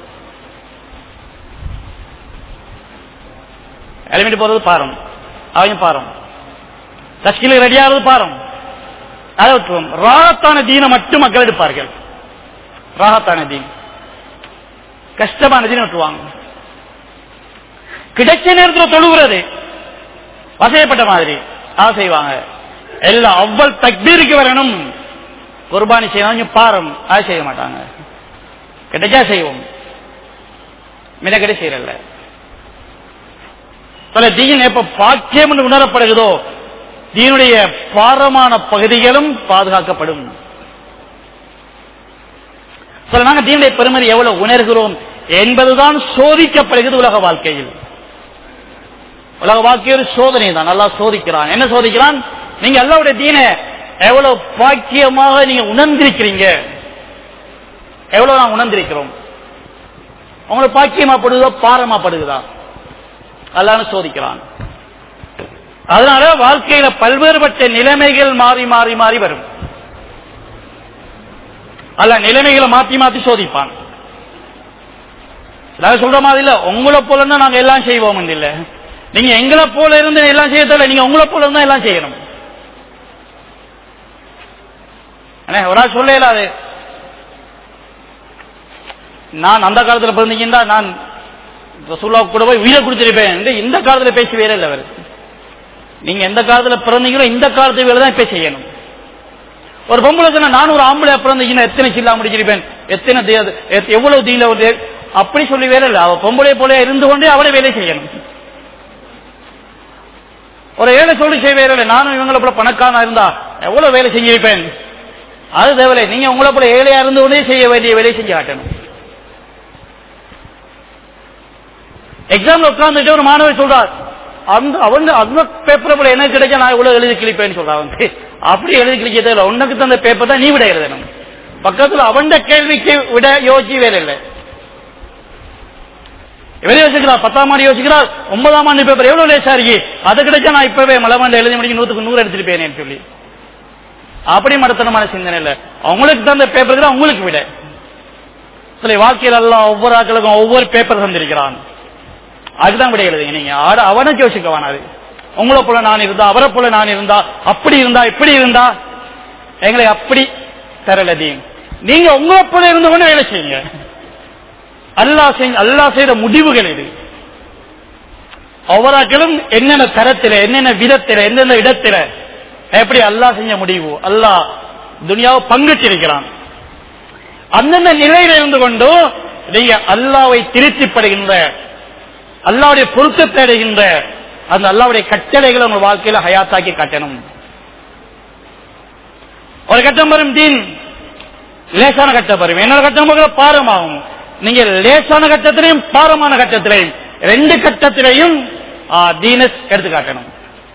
எலும்பிட்டு போறது பாரம் அவங்க பாரம் தஸ்கில ரெடியாகிறது பாரம் அதை விட்டுருவோம் ராகத்தான தீனை மட்டும் மக்கள் எடுப்பார்கள் ராகத்தான தீன் கஷ்டமான தீனை விட்டுருவாங்க கிடைச்ச நேரத்தில் தொழுகிறது வசையப்பட்ட மாதிரி அதை செய்வாங்க எல்லாம் அவ்வளவு தக்பீருக்கு வரணும் குர்பானி செய்யணும் பாரம் அதை செய்ய மாட்டாங்க கிடைச்சா செய்வோம் மினக்கடி செய்யறல பல தீன் எப்ப பாக்கியம் என்று உணரப்படுகிறதோ தீனுடைய பாரமான பகுதிகளும் பாதுகாக்கப்படும் சில நாங்கள் தீனுடைய பெருமதி எவ்வளவு உணர்கிறோம் என்பதுதான் சோதிக்கப்படுகிறது உலக வாழ்க்கையில் உலக வாழ்க்கை ஒரு சோதனை தான் நல்லா சோதிக்கிறான் என்ன சோதிக்கிறான் நீங்க எல்லாருடைய தீன எவ்வளவு பாக்கியமாக நீங்க உணர்ந்திருக்கிறீங்க எவ்வளவு நான் உணர்ந்திருக்கிறோம் உங்களுக்கு பாக்கியமாப்படுதோ பாரமாப்படுகிறதா அல்லான்னு சோதிக்கிறான் அதனால வாழ்க்கையில பல்வேறுபட்ட நிலைமைகள் மாறி மாறி மாறி வரும் அல்ல நிலைமைகளை மாத்தி மாத்தி சோதிப்பான் சொல்ற மாதிரி இல்ல உங்களை போல இருந்தா நாங்க எல்லாம் செய்வோம் இல்ல நீங்க எங்களை போல இருந்து எல்லாம் செய்ய தேவை நீங்க உங்களை போல இருந்தா எல்லாம் செய்யணும் ஒரு ஆள் சொல்ல இயலாது நான் அந்த காலத்துல பிறந்தீங்கன்னா நான் ரசூல்லா கூட போய் உயிரை கொடுத்திருப்பேன் இந்த காலத்துல பேசி வேற இல்லை அவர் நீங்க எந்த காலத்துல பிறந்தீங்களோ இந்த காலத்து வேலை தான் இப்ப செய்யணும் ஒரு பொம்பளை சொன்ன நான் ஒரு ஆம்பளை பிறந்தீங்கன்னா எத்தனை சில்லா முடிச்சிருப்பேன் எத்தனை எவ்வளவு தீல அப்படி சொல்லி வேலை இல்லை அவ பொம்பளை போல இருந்து கொண்டே அவளை வேலை செய்யணும் ஒரு ஏழை சொல்லி செய்ய வேலை நானும் இவங்களை போல பணக்காரனா இருந்தா எவ்வளவு வேலை செஞ்சிருப்பேன் அது தேவையில்லை நீங்க உங்களை போல ஏழையா இருந்து கொண்டே செய்ய வேண்டிய வேலையை செஞ்சு காட்டணும் எக்ஸாம்ல உட்கார்ந்துட்டு ஒரு மாணவர் சொல்றார் அந்த அவன் அந்த பேப்பரை போல எனக்கு கிடைச்சா நான் இவ்வளவு எழுதி கிழிப்பேன்னு சொல்றான் வந்து அப்படி எழுதி கிழிக்க தேவை உனக்கு தந்த பேப்பர் தான் நீ விட எழுதணும் பக்கத்துல அவன் கேள்விக்கு விட யோசிச்சு வேலை இல்லை இவரே யோசிக்கிறார் பத்தாம் ஆண்டு யோசிக்கிறார் ஒன்பதாம் ஆண்டு பேப்பர் எவ்வளவு லேசா இருக்கு அது கிடைச்சா நான் இப்பவே மலமாண்டு எழுதி முடிக்க நூத்துக்கு நூறு எடுத்துருப்பேன் சொல்லி அப்படி மடத்தனமான சிந்தனை இல்ல அவங்களுக்கு தந்த பேப்பர் தான் உங்களுக்கு விட சில வாழ்க்கையில் எல்லாம் ஒவ்வொரு ஆட்களுக்கும் ஒவ்வொரு பேப்பர் தந்திருக்கிறான் அதுதான் விட எழுதுங்க நீங்க ஆட அவனுக்கு யோசிக்க வேணாது உங்களை போல நான் இருந்தா அவரை போல நான் இருந்தா அப்படி இருந்தா இப்படி இருந்தா எங்களை அப்படி தரலதீங்க நீங்க உங்களை போல இருந்து கொண்டு வேலை செய்யுங்க அல்லாஹ் செஞ்ச அல்லாஹ் செய்த முடிவுகள் இது ஒவ்வொருக்களும் என்னென்ன தரத்தில என்னென்ன விதத்தில என்னென்ன இடத்தில எப்படி அல்லாஹ் செஞ்ச முடிவு அல்லாஹ் துனியாவை பங்கிட்டிருக்கிறான் அந்தந்த நிலையில இருந்து கொண்டு நீங்க அல்லாவை திருப்திப்படுகின்ற அல்லாவுடைய பொருத்தத்தை அடைகின்ற அந்த அல்லாவுடைய கட்டளைகளை உங்க வாழ்க்கையில ஹயாத்தாக்கி காட்டணும் ஒரு கட்டம் வரும் தீன் லேசான கட்டம் வரும் என்னோட கட்டம் பார்க்கிற பாரமாகும் நீங்க லேசான கட்டத்திலையும் பாரமான கட்டத்திலையும் ரெண்டு கட்டத்திலையும் தீனஸ் எடுத்து காட்டணும்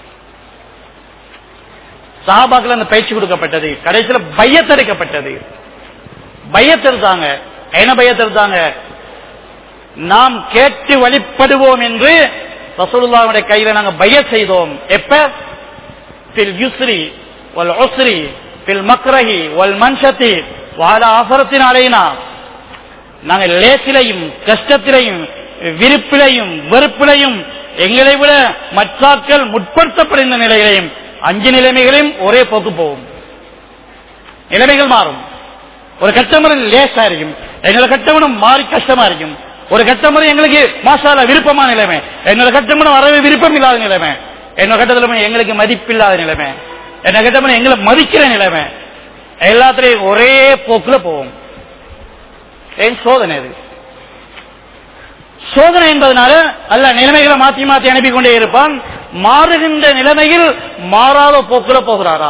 சாபாக்கள் அந்த பயிற்சி கொடுக்கப்பட்டது கடைசியில பையத்தெடுக்கப்பட்டது பயத்திருந்தாங்க என்ன பயத்திருந்தாங்க நாம் கேட்டு வழிபடுவோம் என்று ரசூலுல்லாவுடைய கையில நாங்க பய செய்தோம் எப்ப பில் யுஸ்ரி வல் உஸ்ரி பில் மக்ரஹி வல் மன்ஷத்தி வாழ ஆசரத்தின் அலைனா நாங்கள் லேசிலையும் கஷ்டத்திலையும் விருப்பிலையும் வெறுப்பிலையும் எங்களை விட மற்றாக்கள் முற்படுத்தப்படுகின்ற நிலையிலையும் அஞ்சு நிலைமைகளையும் ஒரே போக்கு போகும் நிலைமைகள் மாறும் ஒரு கட்டமுறை லேசா இருக்கும் எங்களை கட்டமனம் மாறி கஷ்டமா இருக்கும் ஒரு கட்டமுறை எங்களுக்கு மாசால விருப்பமான நிலைமை என்னோட கட்டமுறை வரவே விருப்பம் இல்லாத நிலைமை என்னோட கட்டத்தில் எங்களுக்கு மதிப்பில்லாத நிலைமை என்ன கட்டமுறை எங்களை மதிக்கிற நிலைமை எல்லாத்திலையும் ஒரே போக்குல போவோம் ஏன் சோதனை இது சோதனை என்பதனால அல்ல நிலைமைகளை மாத்தி மாத்தி அனுப்பி கொண்டே இருப்பான் மாறுகின்ற நிலைமையில் மாறாத போக்குல போகிறாரா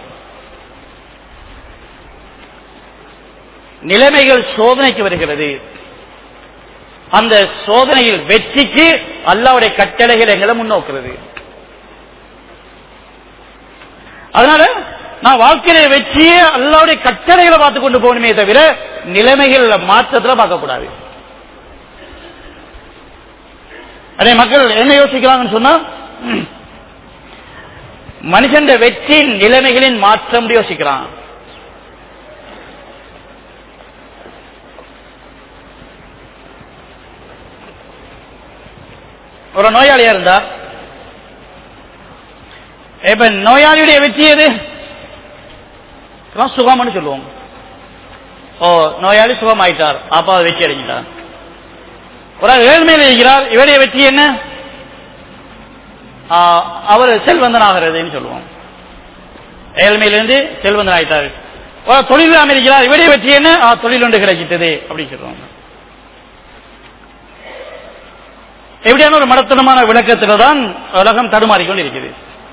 நிலைமைகள் சோதனைக்கு வருகிறது அந்த சோதனையில் வெற்றிக்கு அல்லாவுடைய கட்டளைகள் எங்களை முன்னோக்குறது அதனால நான் வாழ்க்கையில வெற்றியே அல்லாவுடைய கட்டளைகளை பார்த்து கொண்டு போகணுமே தவிர நிலைமைகள் மாற்றத்துல பார்க்க கூடாது அதே மக்கள் என்ன யோசிக்கிறாங்கன்னு சொன்னா மனுஷன் வெற்றி நிலைமைகளின் மாற்றம் யோசிக்கிறான் ஒரு நோயாளியா இருந்தா இப்ப நோயாளியுடைய வெற்றி எது சுகம்னு சொல்லுவோம் ஓ நோயாளி சுகம் ஆயிட்டார் அப்பா வெற்றி அடைஞ்சிட்டார் ஒரு ஏழ்மையில் இருக்கிறார் இவருடைய வெற்றி என்ன அவர் செல்வந்தன் ஆகிறதுன்னு சொல்லுவோம் ஏழ்மையிலிருந்து செல்வந்தன் ஆயிட்டார் தொழில் இருக்கிறார் இவருடைய வெற்றி என்ன தொழில் ஒன்று கிடைச்சிட்டது அப்படின்னு சொல்லுவாங்க எப்படியான ஒரு மடத்தனமான விளக்கத்துல தான் உலகம் தடுமாறிக்கொண்டு இருக்குது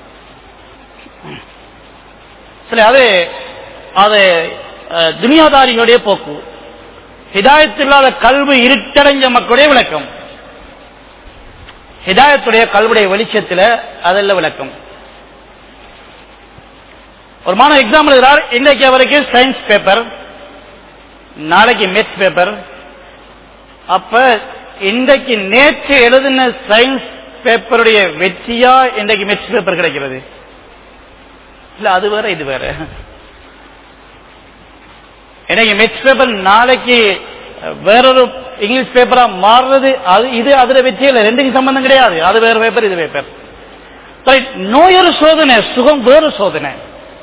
சரி அது அது துனியாதாரிகளுடைய போக்கு ஹிதாயத்தில்லாத கல்வி இருட்டடைஞ்ச மக்களுடைய விளக்கம் ஹிதாயத்துடைய கல்விடைய வெளிச்சத்தில் அதெல்லாம் விளக்கம் ஒரு மாணவ எக்ஸாம் எழுதுறார் இன்றைக்கு அவருக்கு சயின்ஸ் பேப்பர் நாளைக்கு மேத்ஸ் பேப்பர் அப்ப இன்றைக்கு நேற்று எழுதின சயின்ஸ் பேப்பருடைய வெற்றியா இன்றைக்கு மேத்ஸ் பேப்பர் கிடைக்கிறது இல்ல அது வேற இது வேற எனக்கு மேத்ஸ் பேப்பர் நாளைக்கு வேறொரு இங்கிலீஷ் பேப்பரா மாறுறது அது இது அதுல வெற்றி இல்லை ரெண்டுக்கும் சம்பந்தம் கிடையாது அது வேற பேப்பர் இது பேப்பர் நோயொரு சோதனை சுகம் வேறு சோதனை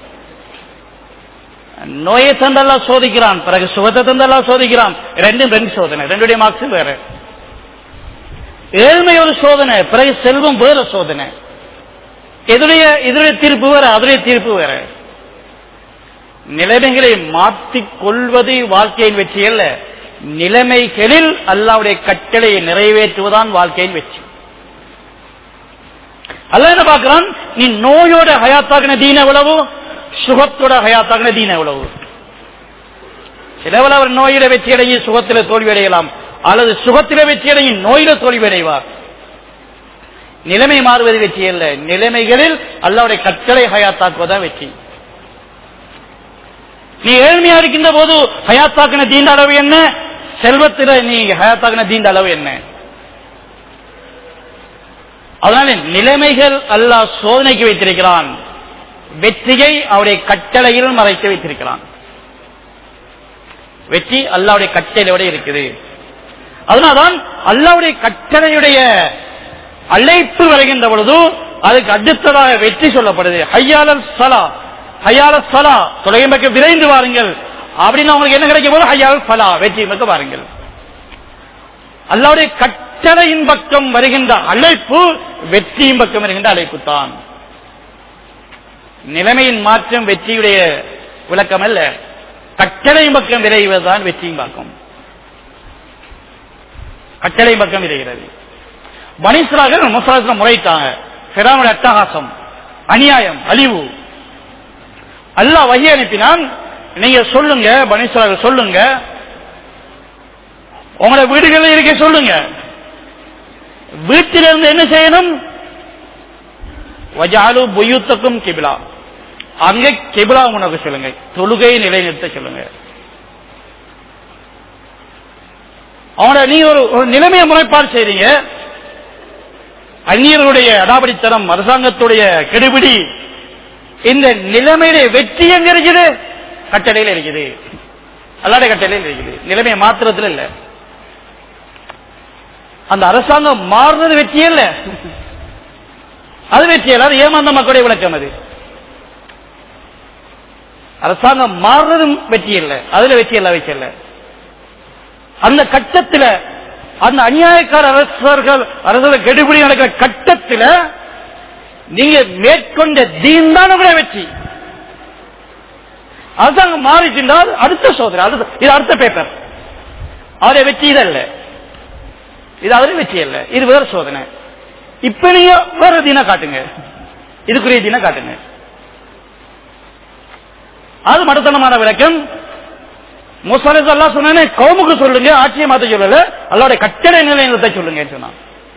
நோயை தந்தெல்லாம் சோதிக்கிறான் பிறகு சுகத்தை தந்தெல்லாம் சோதிக்கிறான் ரெண்டும் ரெண்டு சோதனை ரெண்டுடைய மார்க்ஸ் வேற ஏழ்மை ஒரு சோதனை பிறகு செல்வம் வேற சோதனை எதுடைய இதனுடைய தீர்ப்பு வேற அதனுடைய தீர்ப்பு வேற நிலைமைகளை மாற்றிக் கொள்வது வாழ்க்கையின் வெற்றி அல்ல நிலைமைகளில் அல்லாவுடைய கட்டளையை நிறைவேற்றுவதான் வாழ்க்கையின் வெற்றி அல்ல என்ன பார்க்கிறான் நீ நோயோட ஹயாத்தாகின தீன எவ்வளவு சுகத்தோட ஹயாத்தாகின தீன எவ்வளவு சிலவள் அவர் நோயில வெற்றி அடையும் சுகத்தில தோல்வி அடையலாம் அல்லது சுகத்தில வெற்றி அடையும் நோயில தோல்வி அடைவார் நிலைமை மாறுவது வெற்றி அல்ல நிலைமைகளில் அல்லாவுடைய கட்டளை ஹயாத்தாக்குவதான் வெற்றி நீ ஏழ்மையா இருக்கின்ற போது ஹயாத்தாக்கின தீண்ட அளவு என்ன செல்வத்தில நீ ஹயாத்தாக்கின தீண்ட அளவு என்ன அதனால நிலைமைகள் அல்லாஹ் சோதனைக்கு வைத்திருக்கிறான் வெற்றியை அவருடைய கட்டளையில் மறைத்து வைத்திருக்கிறான் வெற்றி அல்லாவுடைய கட்டளையோட இருக்குது அதனால்தான் அல்லாவுடைய கட்டளையுடைய அழைப்பு வருகின்ற பொழுது அதுக்கு அடுத்ததாக வெற்றி சொல்லப்படுது ஹையாளர் சலா ஹையாளர் சலா தொலைகை பக்கம் விரைந்து வாருங்கள் அப்படின்னு அவங்களுக்கு என்ன கிடைக்கும் போது ஹையாளர் சலா வெற்றி பக்கம் வாருங்கள் அல்லாவுடைய கட்டளையின் பக்கம் வருகின்ற அழைப்பு வெற்றியின் பக்கம் வருகின்ற அழைப்பு தான் நிலைமையின் மாற்றம் வெற்றியுடைய விளக்கம் அல்ல கட்டளையின் பக்கம் விரைவதுதான் வெற்றியின் பக்கம் கட்டளையின் பக்கம் விரைகிறது மனுஷராக முசலாசனம் முறையிட்டாங்க பிராமண அட்டகாசம் அநியாயம் அழிவு அல்லாஹ் வகை அனுப்பினான் நீங்க சொல்லுங்க பனீஸ்வராக சொல்லுங்க உங்களோட வீடுகளில் இருக்க சொல்லுங்க வீட்டிலிருந்து என்ன செய்யணும் வஜாலு பொய்யுத்தக்கும் கிபிலா அங்க கிபிலா உனக்கு சொல்லுங்க தொழுகை நிலைநிறுத்த சொல்லுங்க அவங்கள நீங்க ஒரு ஒரு நிலைமையை முறைப்பாடு செய்றீங்க அந்நியர்களுடைய அடாபடித்தனம் அரசாங்கத்துடைய கெடுபிடி இந்த நிலைமையில வெற்றி எங்க இருக்குது கட்டளையில் இருக்குது அல்லாட கட்டளையில் இருக்குது நிலைமை மாத்திரத்தில் இல்ல அந்த அரசாங்கம் மாறுறது வெற்றி இல்ல அது வெற்றி அல்ல அது ஏமாந்த மக்களுடைய விளக்கம் அது அரசாங்கம் மாறுறதும் வெற்றி இல்லை அதுல வெற்றி இல்ல வெற்றி இல்லை அந்த கட்டத்தில் அந்த அநியாயக்கார அரசர்கள் அரசர்கள் கெடுபிடி நடக்கிற கட்டத்தில் நீங்க மேற்கொண்ட தீன் தான் உங்களுடைய வெற்றி அரசாங்கம் மாறிச்சிருந்தால் அடுத்த சோதனை அடுத்த இது அடுத்த பேப்பர் அவருடைய வெற்றி இதல்ல இது அவருடைய வெற்றி அல்ல இது வேற சோதனை இப்ப நீங்க வேற தீன காட்டுங்க இதுக்குரிய தீன காட்டுங்க அது மடத்தனமான விளக்கம் முசலிஸ் அல்லா சொன்ன கவுமுக்கு சொல்லுங்க ஆட்சியை மாத்த சொல்லல அல்லாவுடைய கட்டளை நிலையத்தை சொல்லுங்க சொன்னான்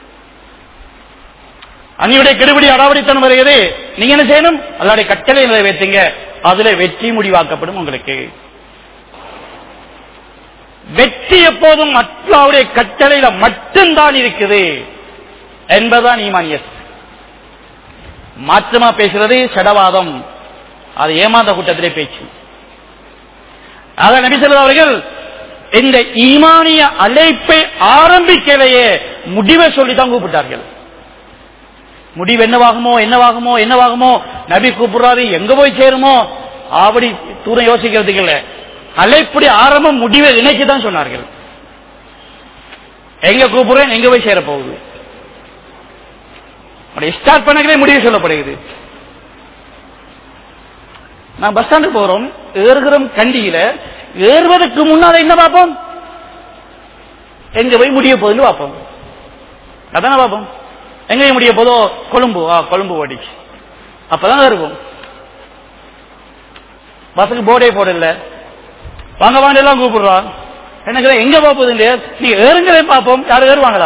அன்னியுடைய கெடுபடி அடாவடித்தனம் வருகிறது நீங்க என்ன செய்யணும் அல்லாவுடைய கட்டளை நிறைவேற்றுங்க அதுல வெற்றி முடிவாக்கப்படும் உங்களுக்கு வெற்றி எப்போதும் அல்லாவுடைய கட்டளையில மட்டும்தான் இருக்குது என்பதுதான் ஈமானியஸ் மாற்றமா பேசுறது சடவாதம் அது ஏமாந்த கூட்டத்திலே பேச்சு ஆக நபிசல்ல அவர்கள் இந்த ஈமானிய அழைப்பை ஆரம்பிக்கலையே முடிவை சொல்லி தான் கூப்பிட்டார்கள் முடிவு என்னவாகுமோ என்னவாகுமோ என்னவாகுமோ நபி கூப்பிடுறாரு எங்க போய் சேருமோ அப்படி தூரம் யோசிக்கிறதுக்கு இல்ல அழைப்புடைய ஆரம்பம் முடிவை இணைக்கு தான் சொன்னார்கள் எங்க கூப்பிடுறேன் எங்க போய் சேர போகுது ஸ்டார்ட் பண்ணவே முடிவு சொல்லப்படுகிறது நான் பஸ் ஸ்டாண்டுக்கு போறோம் ஏறுகிறோம் கண்டியில ஏறுவதற்கு முன்னால என்ன பார்ப்போம் எங்க போய் முடிய போகுதுன்னு பார்ப்போம் அதானே பார்ப்போம் எங்க போய் முடிய போதோ கொழும்பு ஆ கொழும்பு ஓடிச்சு அப்பதான் இருக்கும் பஸ்ஸுக்கு போர்டே போடல வாங்க வாங்க எல்லாம் கூப்பிடுறான் எனக்கு எங்க போகுது இல்லையா நீ ஏறுங்களே பார்ப்போம் யாரும் ஏறுவாங்களா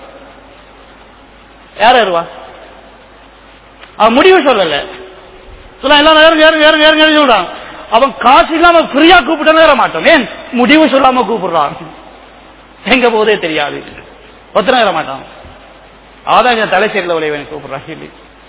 யார் ஏறுவா அவன் முடிவு சொல்லல சொல்ல எல்லாம் ஏறுங்க ஏறுங்க ஏறுங்க ஏறுங்க சொல்றான் அவன் காசு இல்லாம ஃப்ரீயா கூப்பிட்டு ஏற மாட்டான் ஏன் முடிவு சொல்லாம கூப்பிடுறான் எங்க போதே தெரியாது ஒத்தனை ஏற மாட்டான் ஆதாய தலைச்சேரியில் உழைவனை கூப்பிடுறான் சொல்லி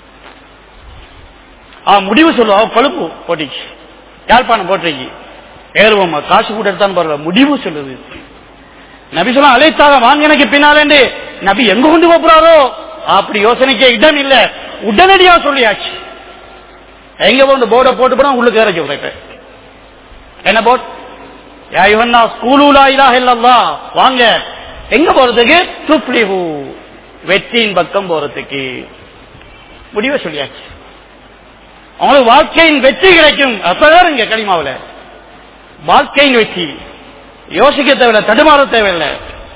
அவன் முடிவு சொல்லுவா அவன் கொழுப்பு போட்டிச்சு யாழ்ப்பாணம் போட்டிருக்கு ஏறுவோமா காசு கூட எடுத்தான் போடுற முடிவு சொல்லுது நபி சொல்ல அழைத்தாக வாங்க எனக்கு பின்னாலே நபி எங்க கொண்டு போறாரோ அப்படி யோசனைக்கே இடம் இல்ல உடனடியா சொல்லியாச்சு எங்க போட்டு போர்டை போட்டு போனா உள்ளுக்கு ஏற சொல்றேன் என்ன போட் யுவன்னா ஸ்கூலூலா இலாக இல்லல்லா வாங்க எங்க போறதுக்கு துப்ளிஹு வெற்றியின் பக்கம் போறதுக்கு முடிவை சொல்லியாச்சு அவங்களுக்கு வாழ்க்கையின் வெற்றி கிடைக்கும் அப்பதான் இங்க களிமாவில் வாழ்க்கையின் வெற்றி யோசிக்க தேவையில்லை தடுமாற தேவையில்லை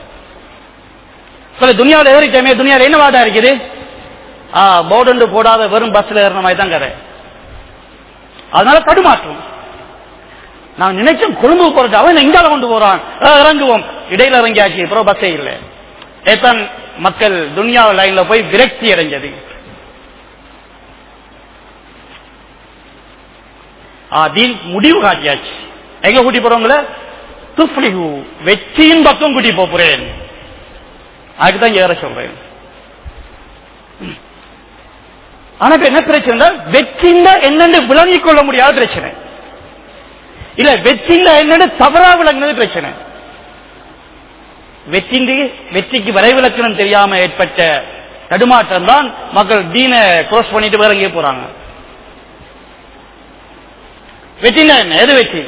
சில துணியாவில் ஏறிட்டமே துணியாவில் என்ன வாடா இருக்குது போர்டு போடாத வெறும் பஸ்ல ஏறின மாதிரி தான் கதை அதனால தடுமாற்றம் நான் நினைச்சேன் கொழும்பு போறது அவன் எங்கால கொண்டு போறான் இறங்குவோம் இடையில இறங்கியாச்சு அப்புறம் பஸ்ஸே இல்லை ஏத்தான் மக்கள் துனியா லைன்ல போய் விரக்தி அடைஞ்சது அதில் முடிவு காட்டியாச்சு எங்க கூட்டி போறவங்கள துப்ளிஹு வெற்றியின் பக்கம் கூட்டி போறேன் அதுக்குதான் ஏற சொல்றேன் ஆனா இப்ப என்ன பிரச்சனை வெற்றிந்தா என்னன்னு விளங்கிக் கொள்ள முடியாத பிரச்சனை இல்ல வெற்றிந்தா என்னன்னு தவறா விளங்குனது பிரச்சனை வெற்றிந்து வெற்றிக்கு வரைவிலக்கணம் தெரியாம ஏற்பட்ட தடுமாற்றம் தான் மக்கள் தீன cross பண்ணிட்டு வேற எங்கேயே போறாங்க வெற்றினா என்ன எது வெற்றி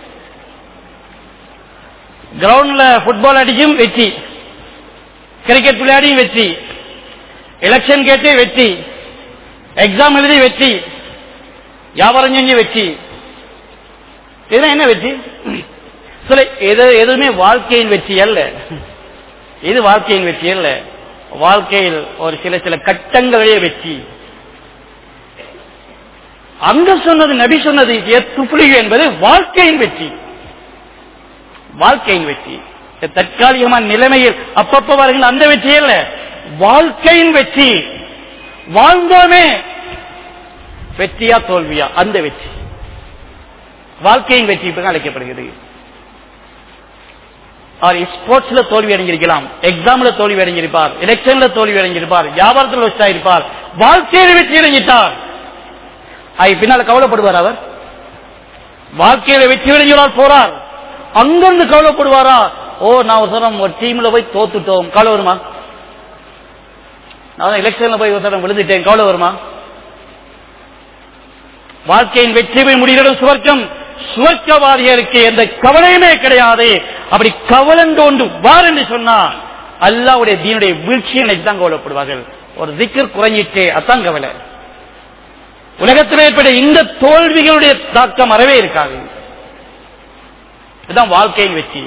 கிரவுண்ட்ல ஃபுட்பால் அடிக்கும் வெற்றி கிரிக்கெட் விளையாடியும் வெற்றி எலெக்ஷன் கேட்டு வெற்றி எக்ஸாம் எழுதி வெற்றி வியாபாரம் செஞ்சு வெற்றி இதெல்லாம் என்ன வெற்றி சில எது எதுவுமே வாழ்க்கையின் வெற்றி அல்ல இது வாழ்க்கையின் வெற்றி அல்ல வாழ்க்கையில் ஒரு சில சில கட்டங்களே வெற்றி அங்க சொன்னது நபி சொன்னது துப்புளிகு என்பது வாழ்க்கையின் வெற்றி வாழ்க்கையின் வெற்றி இந்த தற்காலிகமான நிலைமையில் அப்பப்ப வருகின்ற அந்த வெற்றி அல்ல வாழ்க்கையின் வெற்றி வாழ்ந்தோமே வெற்றியா தோல்வியா அந்த வெற்றி வாழ்க்கையின் வெற்றி இப்ப அழைக்கப்படுகிறது அவர் ஸ்போர்ட்ஸ்ல தோல்வி அடைஞ்சிருக்கலாம் எக்ஸாம்ல தோல்வி அடைஞ்சிருப்பார் எலெக்ஷன்ல தோல்வி அடைஞ்சிருப்பார் வியாபாரத்தில் வச்சா இருப்பார் வாழ்க்கையில் வெற்றி அடைஞ்சிட்டார் அது பின்னால கவலைப்படுவார் அவர் வாழ்க்கையில வெற்றி அடைஞ்சவரால் போறார் அங்கிருந்து கவலைப்படுவாரா ஓ நான் ஒரு சரம் ஒரு டீம்ல போய் தோத்துட்டோம் கவலை வருமா நான் எலெக்ஷன்ல போய் ஒரு சரம் விழுந்துட்டேன் கவலை வருமா வாழ்க்கையின் வெற்றி போய் முடிகிற சுவர்க்கம் சுவர்க்கவாதிகளுக்கு எந்த கவலையுமே கிடையாது அப்படி கவலந்து கொண்டு வார் என்று சொன்னா அல்லாவுடைய தீனுடைய வீழ்ச்சியை தான் கவலைப்படுவார்கள் ஒரு திக்கர் குறைஞ்சிட்டே அதான் கவலை உலகத்தில் ஏற்பட்ட இந்த தோல்விகளுடைய தாக்கம் அறவே இருக்காது இதுதான் வாழ்க்கையின் வெற்றி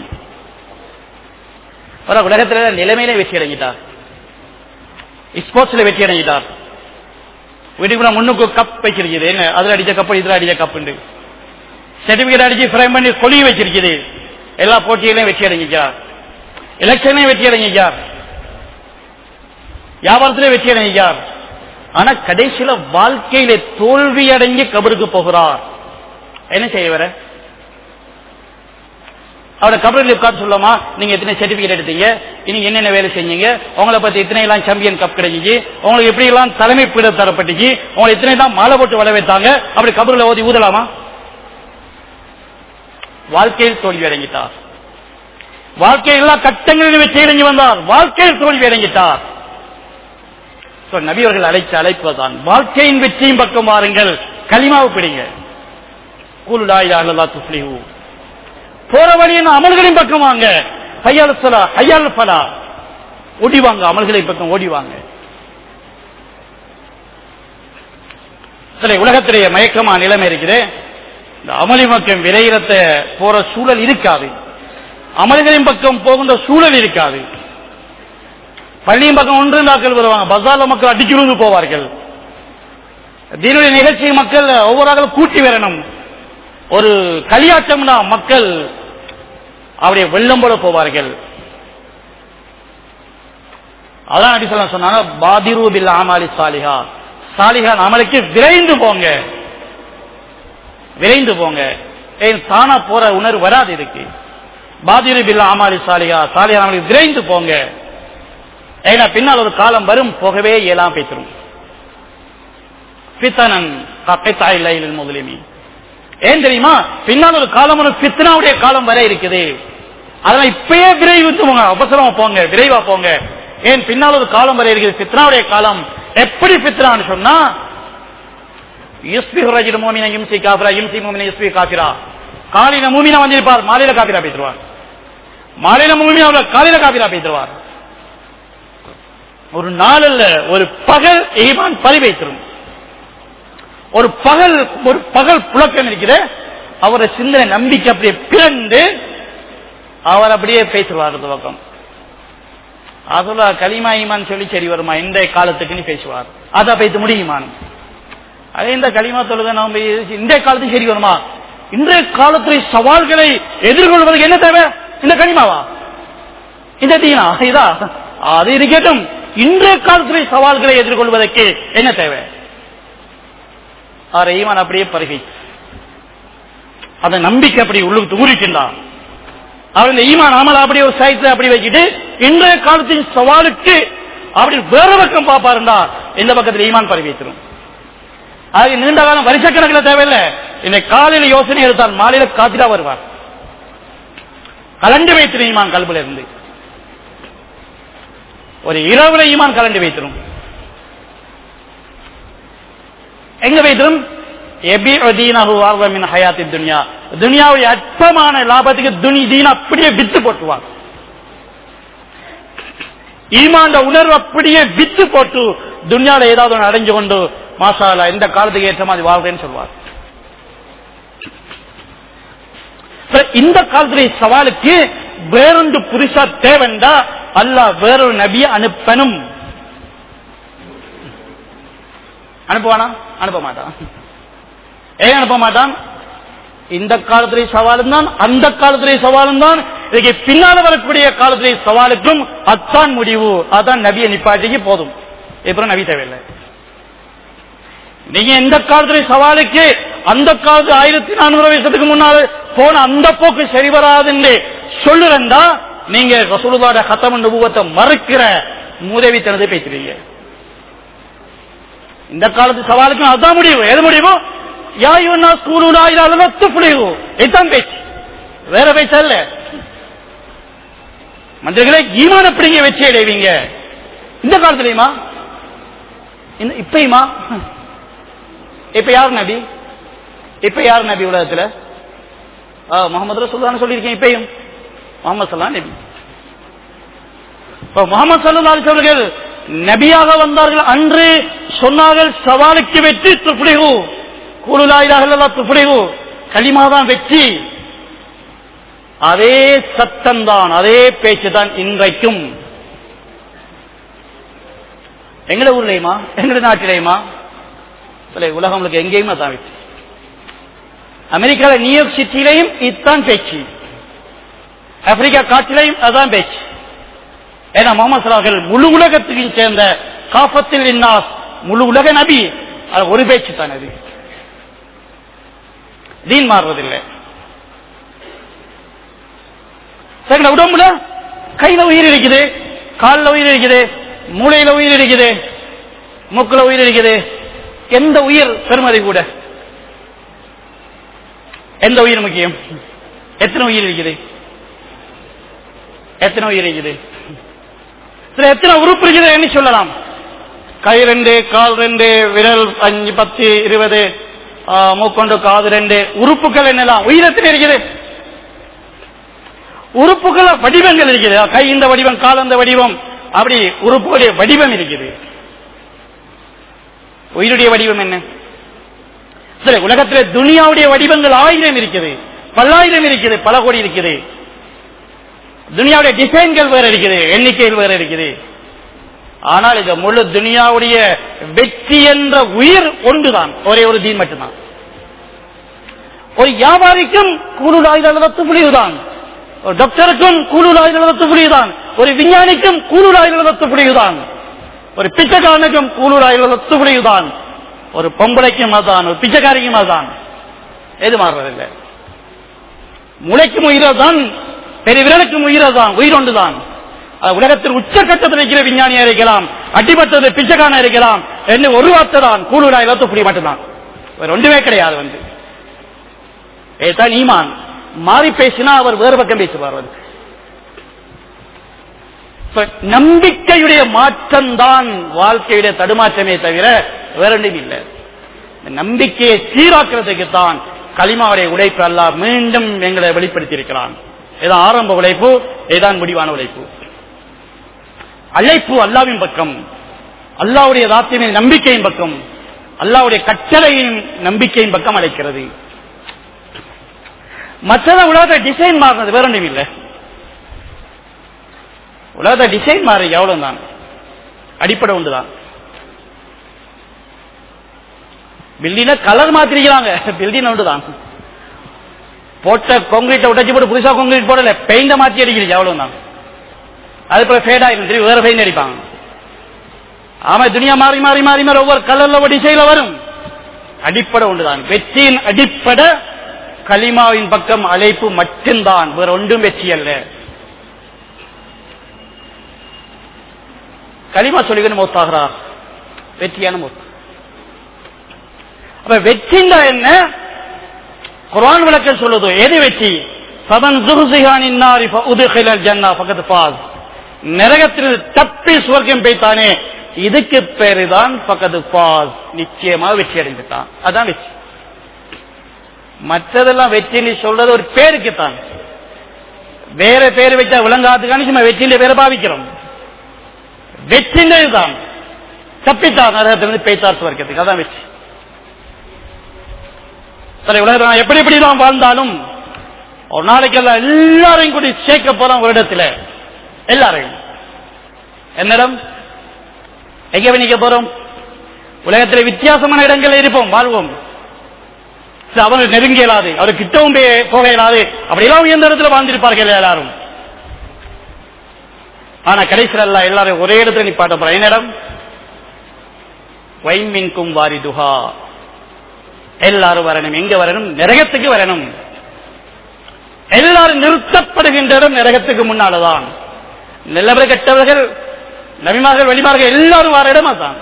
ஒரு உலகத்தில் நிலைமையிலே வெற்றி அடைஞ்சிட்டார் ஸ்போர்ட்ஸ்ல வெற்றி அடைஞ்சிட்டார் வீட்டுக்கு முன்னுக்கு கப் வச்சிருக்குது என்ன அதுல அடிச்ச கப் இதுல அடிச்ச கப் சர்டிபிகேட் அடிச்சு ஃப்ரேம் பண்ணி கொலி வச்சிருக்குது எல்லா போட்டியிலையும் வெற்றி அடைஞ்சிச்சார் எலெக்ஷன்லையும் வெற்றி அடைஞ்சிச்சார் வியாபாரத்திலே வெற்றி அடைஞ்சிச்சார் ஆனா கடைசியில வாழ்க்கையில தோல்வி அடைஞ்சு கபருக்கு போகிறார் என்ன செய்ய வர அவரை கபரில் உட்கார்ந்து சொல்லலாமா நீங்க எத்தனை சர்டிபிகேட் எடுத்தீங்க நீங்க என்னென்ன வேலை செஞ்சீங்க உங்களை பத்தி இத்தனை எல்லாம் சாம்பியன் கப் கிடைச்சிச்சு உங்களுக்கு எப்படி எல்லாம் தலைமை பீடம் தரப்பட்டுச்சு உங்களை இத்தனை தான் மாலை போட்டு வள வைத்தாங்க அப்படி கபரில் ஓதி ஊதலாமா வாழ்க்கையில் தோல்வி அடைஞ்சிட்டார் வாழ்க்கையில் எல்லா கட்டங்களிலும் வெற்றி அடைஞ்சு வந்தார் வாழ்க்கையில் தோல்வி அடைஞ்சிட்டார் நபியவர்கள் அழைச்ச அழைப்பதுதான் வாழ்க்கையின் வெற்றியும் பக்கம் வாருங்கள் களிமாவு பிடிங்க கூலுடாயிலா துப்ளிஹூ போற வழியின் அமல்களின் பக்கம் வாங்க ஹையால் சலா ஹையால் பலா ஓடிவாங்க அமல்களின் பக்கம் ஓடிவாங்க சில உலகத்திலேயே மயக்கமா நிலைமை இருக்குது இந்த அமளி பக்கம் விரைகிறத போற சூழல் இருக்காது அமல்களின் பக்கம் போகின்ற சூழல் இருக்காது பள்ளியின் பக்கம் ஒன்று நாட்கள் வருவாங்க பசார்ல மக்கள் அடிக்கிறது போவார்கள் தீனுடைய நிகழ்ச்சி மக்கள் ஒவ்வொரு ஆளும் கூட்டி வரணும் ஒரு களியாட்டம்னா மக்கள் அவருடைய வெள்ளம் போல போவார்கள் அதான் அடி சொல்ல சொன்னாங்க பாதிரூபில் ஆமாலி சாலிஹா சாலிஹா அமலுக்கு விரைந்து போங்க விரைந்து போங்க ஏன் தானா போற உணர்வு வராது இதுக்கு பாதிரூபில் ஆமாலி சாலிஹா சாலிஹா அமலுக்கு விரைந்து போங்க ஏன்னா பின்னால் ஒரு காலம் வரும் போகவே இயலாம் பேசிடும் பித்தனன் முதலிமி ஏன் தெரியுமா பின்னால் ஒரு காலம் ஒரு பித்தனாவுடைய காலம் வர இருக்குது அதனால இப்பயே விரைவு போங்க அவசரமா போங்க விரைவா போங்க ஏன் பின்னால் ஒரு காலம் வர இருக்குது பித்னாவுடைய காலம் எப்படி பித்னான்னு சொன்னா யுஸ்பி ஹுரஜின் மோமினா இம்சி காஃபிரா இம்சி மோமினா யுஸ்பி காஃபிரா காலையில மூமினா வந்திருப்பார் மாலையில காபிரா பேசுவார் மாலையில மூமினா காலையில காபிரா பேசுவார் ஒரு நாள் அல்ல ஒரு பகல் ஈமான் பரிவைத்திரும் ஒரு பகல் ஒரு பகல் புழக்கம் இருக்கிற அவரை சிந்தனை நம்பிக்கை அப்படியே பிறந்து அவர் அப்படியே பேசுவார் அந்த பக்கம் அதுல களிமா ஈமான் சொல்லி சரி வருமா இந்த காலத்துக்குன்னு பேசுவார் அதை பேச முடியுமான் அதே இந்த களிமா தொழுக நாம் இந்த காலத்துக்கு சரி வருமா இன்றைய காலத்தில் சவால்களை எதிர்கொள்வதற்கு என்ன தேவை இந்த களிமாவா இந்த தீனா இதா அது இருக்கட்டும் இன்றைய காலத்தில் சவால்களை எதிர்கொள்வதற்கு என்ன தேவை அவரை ஈமான் அப்படியே பருகி அந்த நம்பிக்கை அப்படி உள்ளுக்கு ஊறிக்கின்றான் அவர் இந்த ஈமான் அமல் அப்படியே ஒரு சைட்ல அப்படி வச்சுட்டு இன்றைய காலத்தின் சவாலுக்கு அப்படி வேற பக்கம் பார்ப்பாருண்டா இந்த பக்கத்தில் ஈமான் பரவி வைத்திரும் அது நீண்ட காலம் வருஷக்கணக்கில் தேவையில்லை இந்த காலையில் யோசனை எடுத்தால் மாலையில காத்திரா வருவார் கலண்டு வைத்திரும் ஈமான் கல்புல இருந்து ஒரு இரவுல ஈமான் கலண்டு வைத்திரும் எங்க வைத்திரும் துனியாவுடைய அற்பமான லாபத்துக்கு துனி தீன் அப்படியே வித்து போட்டுவார் ஈமாண்ட உணர்வு அப்படியே வித்து போட்டு துன்யால ஏதாவது ஒன்று அடைஞ்சு கொண்டு மாசாலா இந்த காலத்துக்கு ஏற்ற மாதிரி வாழ்றேன்னு சொல்வார் இந்த காலத்துடைய சவாலுக்கு வேறொன்று புதுசா தேவைண்டா அல்லாஹ் வேறொரு நபிய அனுப்பணும் அனுப்புவானா அனுப்ப மாட்டான் ஏன் அனுப்ப மாட்டான் இந்த காலத்திலே சவாலும் தான் அந்த காலத்திலே சவாலும் தான் இதுக்கு பின்னால வரக்கூடிய காலத்திலே சவாலுக்கும் அத்தான் முடிவு அதான் நபியை நிப்பாட்டிக்கு போதும் அப்புறம் நபி தேவையில்லை நீங்க எந்த காலத்திலே சவாலுக்கு அந்த காலத்து ஆயிரத்தி நானூறு வருஷத்துக்கு முன்னால போன அந்த போக்கு சரி வராதுன்னு சொல்லுறா நீங்க ரசூலுதாட கத்தமன் நுபுவத்தை மறுக்கிற மூதவித்தனத்தை பேசுறீங்க இந்த காலத்து சவாலுக்கும் அதுதான் முடிவு எது முடிவு யாயுன்னா ஸ்கூலுனா இல்லாத புரிவு இதுதான் பேச்சு வேற பேச்சு அல்ல மற்றவர்களை ஈமான பிடிங்க வச்சு அடைவீங்க இந்த காலத்துலயுமா இப்பயுமா இப்ப யார் நபி இப்ப யார் நபி உலகத்துல முகமது ரசூல்லான்னு சொல்லியிருக்கேன் இப்பயும் முகமது சல்லா நபி முகமது சல்லா அவர்கள் நபியாக வந்தார்கள் அன்று சொன்னார்கள் சவாலுக்கு வெற்றி துப்பிடிவு கூடுலாயிலாக துப்பிடிவு களிமாதான் வெற்றி அதே சத்தம் தான் அதே பேச்சு தான் இன்றைக்கும் எங்கட ஊர்லயுமா எங்கட நாட்டிலேயுமா உலகம் எங்கேயுமே தான் வெற்றி அமெரிக்கால நியூயார்க் சிட்டிலையும் இதுதான் பேச்சு ஆப்பிரிக்கா காட்டிலையும் அதான் பேச்சு ஏன்னா முகமது சலாஹர்கள் முழு உலகத்துக்கு சேர்ந்த காபத்தில் இன்னாஸ் முழு உலக நபி அது ஒரு பேச்சு தான் அது தீன் மாறுறதில்லை எங்க உடம்புல கையில உயிர் இருக்குது காலில் உயிர் இருக்குது மூளையில உயிர் இருக்குது மூக்குல உயிர் இருக்குது எந்த உயிர் பெருமதி கூட எந்த உயிர் முக்கியம் எத்தனை உயிர் இருக்குது எத்தனை உயிர் இருக்குது சில எத்தனை உறுப்பு இருக்குது சொல்லலாம் கை ரெண்டு கால் ரெண்டு விரல் அஞ்சு பத்து இருபது மூக்கொண்டு காது ரெண்டு உறுப்புகள் என்னலாம் உயிரத்தில் இருக்குது உறுப்புகள் வடிவங்கள் இருக்குது கை இந்த வடிவம் கால் அந்த வடிவம் அப்படி உறுப்புடைய வடிவம் இருக்குது உயிருடைய வடிவம் என்ன சரி உலகத்தில் துனியாவுடைய வடிவங்கள் ஆயிரம் இருக்குது பல்லாயிரம் இருக்குது பல கோடி இருக்குது துனியாவுடைய டிசைன்கள் வேற இருக்குது எண்ணிக்கைகள் வேற இருக்குது ஆனால் இந்த முழு துனியாவுடைய வெற்றி என்ற உயிர் ஒன்றுதான் ஒரே ஒரு தீன் மட்டும்தான் ஒரு வியாபாரிக்கும் கூடுதலாயுதத்து புரியுதான் ஒரு டாக்டருக்கும் கூடுதலாயுதத்து புரியுதான் ஒரு விஞ்ஞானிக்கும் கூடுதலாயுதத்து புரியுதான் ஒரு பிச்சைக்காரனுக்கும் கூடுதலாயுதத்து புரியுதான் ஒரு பொம்பளைக்கும் அதுதான் ஒரு பிச்சைக்காரிக்கும் அதுதான் எது மாறுறதில்லை முளைக்கும் உயிரதான் பெரிய விரலுக்கும் உயிரதான் உயிர் ஒன்றுதான் உலகத்தில் உச்சக்கட்டத்தில் இருக்கிற விஞ்ஞானியா இருக்கலாம் அடிபட்டது பிச்சைக்கான இருக்கலாம் என்ன ஒரு வார்த்தை தான் கூடுதலாக இலத்து புரிய மட்டும்தான் வேற ஒன்றுமே கிடையாது வந்து ஏதான் ஈமான் மாறி பேசினா அவர் வேறு பக்கம் பேசுவார் வந்து நம்பிக்கையுடைய மாற்றம் தான் வாழ்க்கையுடைய தடுமாற்றமே தவிர வேற ஒன்றும் இல்லை நம்பிக்கையை சீராக்கிறதுக்கு தான் களிமாவுடைய உழைப்பு அல்ல மீண்டும் எங்களை வெளிப்படுத்தி இருக்கிறான் இதான் ஆரம்ப உழைப்பு இதுதான் முடிவான உழைப்பு அழைப்பு அல்லாவின் பக்கம் அல்லாவுடைய தாத்தியமின் நம்பிக்கையின் பக்கம் அல்லாவுடைய கட்டளையின் நம்பிக்கையின் பக்கம் அழைக்கிறது மற்றத உலகத்தை டிசைன் மாறினது வேற ஒன்றும் இல்லை உலகத்தை டிசைன் மாறி எவ்வளவு தான் அடிப்படை ஒன்றுதான் பில்டின கலர் மாத்திருக்கிறாங்க பில்டிங் ஒன்றுதான் போட்ட கான்கிரீட்டை உடைச்சு போட்டு புதுசா கான்கிரீட் போடல பெயிண்ட மாத்தி அடிக்கிறீங்க அவ்வளவு தான் அது போல ஃபேட் ஆயிரும் திரும்பி வேற பெயிண்ட் அடிப்பாங்க ஆமா துணியா மாறி மாறி மாறி மாறி ஒவ்வொரு கலர்ல ஒரு டிசைன்ல வரும் அடிப்படை ஒன்றுதான் வெற்றியின் அடிப்படை கலிமாவின் பக்கம் அழைப்பு மட்டும்தான் வேற ஒன்றும் வெற்றி அல்ல களிமா சொல்லிக்கணும் மௌத்தாகிறார் வெற்றியான மூத்து அப்ப வெற்றிண்டா என்ன குர்ஆன் விளக்கம் சொல்லுது எது வெற்றி ஃபமன் zuhzihanin nari fa udkhila al-janna faqad faz நரகத்தில் தப்பி சுவர்க்கம் போய்த்தானே இதுக்கு பேருதான் பக்கத்து பாஸ் நிச்சயமா வெற்றி அடைந்துட்டான் அதான் வெற்றி மற்றதெல்லாம் வெற்றின்னு சொல்றது ஒரு பேருக்குத்தான் வேற பேர் வச்சா விளங்காதுக்கான சும்மா வெற்றியில பேரை பாவிக்கிறோம் வெற்றின்றதுதான் தப்பித்தார் நரகத்திலிருந்து பேய்த்தார் சுவர்க்கத்துக்கு அதான் வெற்றி சரி உலகத்தில் நான் எப்படி எப்படி தான் வாழ்ந்தாலும் ஒரு நாளைக்கு எல்லாம் எல்லாரையும் கூடி சேர்க்க போறோம் ஒரு இடத்துல எல்லாரையும் என்னிடம் எங்க போய் நிக்க போறோம் உலகத்தில் வித்தியாசமான இடங்கள் இருப்போம் வாழ்வோம் சரி, அவர் நெருங்க இயலாது அவர் கிட்டவும் போய் போக இயலாது அப்படியெல்லாம் உயர்ந்த இடத்துல வாழ்ந்திருப்பார்கள் எல்லாரும் ஆனா கடைசியில் எல்லாம் எல்லாரும் ஒரே இடத்துல நிப்பாட்ட போறோம் என்னிடம் வைமின்கும் வாரிதுஹா எல்லாரும் வரணும் எங்க வரணும் நரகத்துக்கு வரணும் எல்லாரும் நிறுத்தப்படுகின்ற இடம் நரகத்துக்கு முன்னாலதான் நல்லவர் கெட்டவர்கள் நபிமார்கள் வழிமார்கள் எல்லாரும் வர இடம் அதான்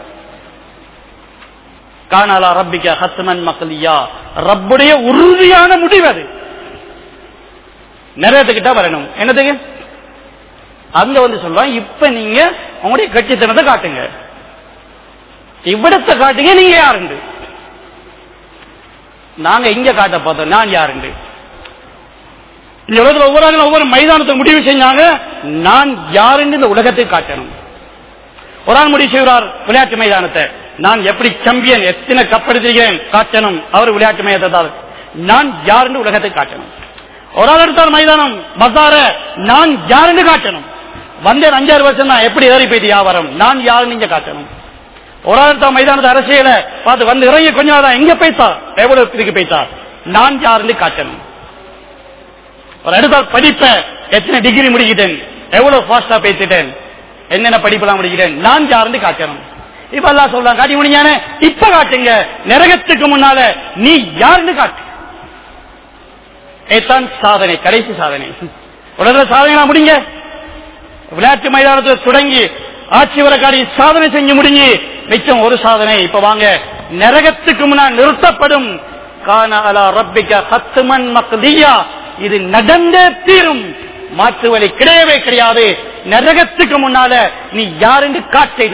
காணாலா ரப்பிக்க ஹத்மன் மக்களியா ரப்புடைய உறுதியான முடிவு அது நரகத்துக்கிட்ட வரணும் என்னதுக்கு அங்க வந்து சொல்லுவாங்க இப்ப நீங்க உங்களுடைய கட்சித்தனத்தை காட்டுங்க இவ்விடத்தை காட்டுங்க நீங்க யாருண்டு நாங்க இங்க காட்ட பார்த்தோம் நான் யாருண்டு இந்த உலகத்துல ஒவ்வொரு ஆளும் ஒவ்வொரு மைதானத்தை முடிவு செஞ்சாங்க நான் யாருன்னு இந்த உலகத்தை காட்டணும் ஒரு ஆள் முடிவு செய்கிறார் விளையாட்டு மைதானத்தை நான் எப்படி சாம்பியன் எத்தனை கப்படுத்திருக்கிறேன் காட்டணும் அவர் விளையாட்டு மையத்தை நான் யாருன்னு உலகத்தை காட்டணும் ஒரு ஆள் எடுத்தார் மைதானம் பசார நான் யாருன்னு காட்டணும் வந்தேன் அஞ்சாறு வருஷம் தான் எப்படி ஏறி போயிட்டு வியாபாரம் நான் யாருன்னு இங்க காட்டணும் ஒரு ஆள் எடுத்தார் மைதானத்தை அரசியல பார்த்து வந்து இறங்கி கொஞ்சம் நாள் தான் எங்க போய்த்தா எவ்வளவு இதுக்கு போய்த்தா நான் யாருன்னு காட்டணும் ஒரு அடுத்தால் படிப்ப எத்தனை டிகிரி முடிக்கிட்டேன் எவ்வளவு ஃபாஸ்டா பேசிட்டேன் என்னென்ன படிப்பெல்லாம் முடிக்கிறேன் நான் யாருன்னு காட்டணும் இப்ப எல்லாம் சொல்றாங்க காட்டி முடிஞ்சானே இப்ப காட்டுங்க நரகத்துக்கு முன்னால நீ யாருன்னு காட்டு இதுதான் சாதனை கடைசி சாதனை உலக சாதனை முடிங்க விளையாட்டு மைதானத்தில் தொடங்கி ஆட்சி வரக்காடி சாதனை செஞ்சு முடிஞ்சு மிச்சம் ஒரு சாதனை இப்ப வாங்க நரகத்துக்கு முன்னால் நிறுத்தப்படும் கான அலா ரப்பிக்க ஹத்துமன் மக்தியா இது நடந்தே தீரும் மாற்று வழி கிடையவே கிடையாது நரகத்துக்கு முன்னால நீ யாருன்னு காட்டை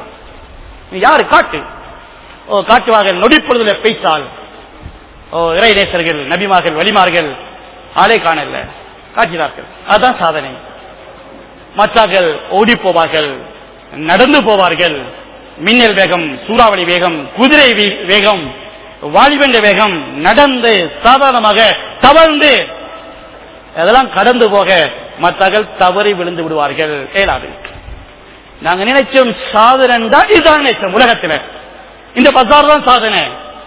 நீ யாரு காட்டு ஓ காட்டுவார்கள் நொடிப்பொழுதுல பேசால் ஓ இறைநேசர்கள் நபிமார்கள் வலிமார்கள் ஆளே காணல காட்டினார்கள் அதுதான் சாதனை மற்றார்கள் ஓடி போவார்கள் நடந்து போவார்கள் மின்னல் வேகம் சூறாவளி வேகம் குதிரை வே- வேகம் வாலிபண்ட வேகம் நடந்து சாதாரணமாக தவழ்ந்து அதெல்லாம் கடந்து போக மற்றவர்கள் தவறி விழுந்து விடுவார்கள் ஏலாது நாங்க நினைச்சோம் சாதனை தான் இதுதான் நினைச்சோம் உலகத்துல இந்த பசார் தான் சாதனை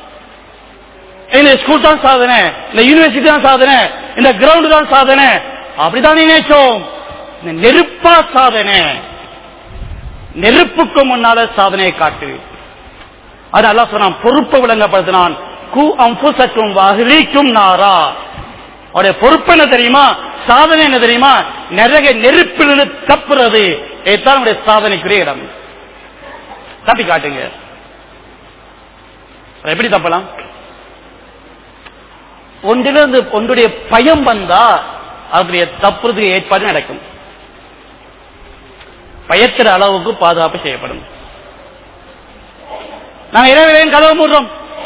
இந்த ஸ்கூல் தான் சாதனை இந்த யூனிவர்சிட்டி தான் சாதனை இந்த கிரவுண்ட் தான் சாதனை அப்படிதான் நினைச்சோம் இந்த நெருப்பா சாதனை நெருப்புக்கு முன்னால சாதனையை காட்டு அது அல்லா சொன்னான் பொறுப்பை விளங்கப்படுத்தினான் கு அம்புசக்கும் வகிலிக்கும் நாரா அவருடைய பொறுப்பு என்ன தெரியுமா சாதனை என்ன தெரியுமா நிறைய நெருப்பிலிருந்து தப்புறது இதுதான் அவருடைய சாதனைக்குரிய இடம் தப்பி காட்டுங்க அதை எப்படி தப்பலாம் ஒன்றிலிருந்து ஒன்றுடைய பயம் வந்தா அதனுடைய தப்புறதுக்கு ஏற்பாடு நடக்கும் பயத்திற அளவுக்கு பாதுகாப்பு செய்யப்படும் நாங்க இரவிலேயும் கதவு மூடுறோம்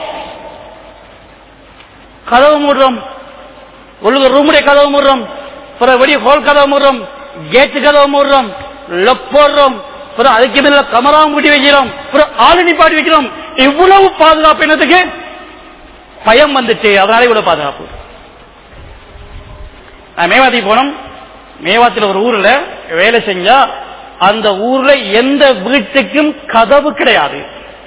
கதவு மூடுறோம் ஒழுங்கு ரூமுடைய கதவு மூடுறோம் பிறகு வெளிய ஹோல் கதவு மூடுறோம் கேட்டு கதவு மூடுறோம் லொக் போடுறோம் பிறகு அதுக்கு மேல கமராவும் கூட்டி வைக்கிறோம் பிறகு ஆளு நிப்பாட்டி வைக்கிறோம் இவ்வளவு பாதுகாப்பு என்னதுக்கு பயம் வந்துச்சு அதனால இவ்வளவு பாதுகாப்பு நான் மேவாத்தி போனோம் மேவாத்தில் ஒரு ஊர்ல வேலை செஞ்சா அந்த ஊர்ல எந்த வீட்டுக்கும் கதவு கிடையாது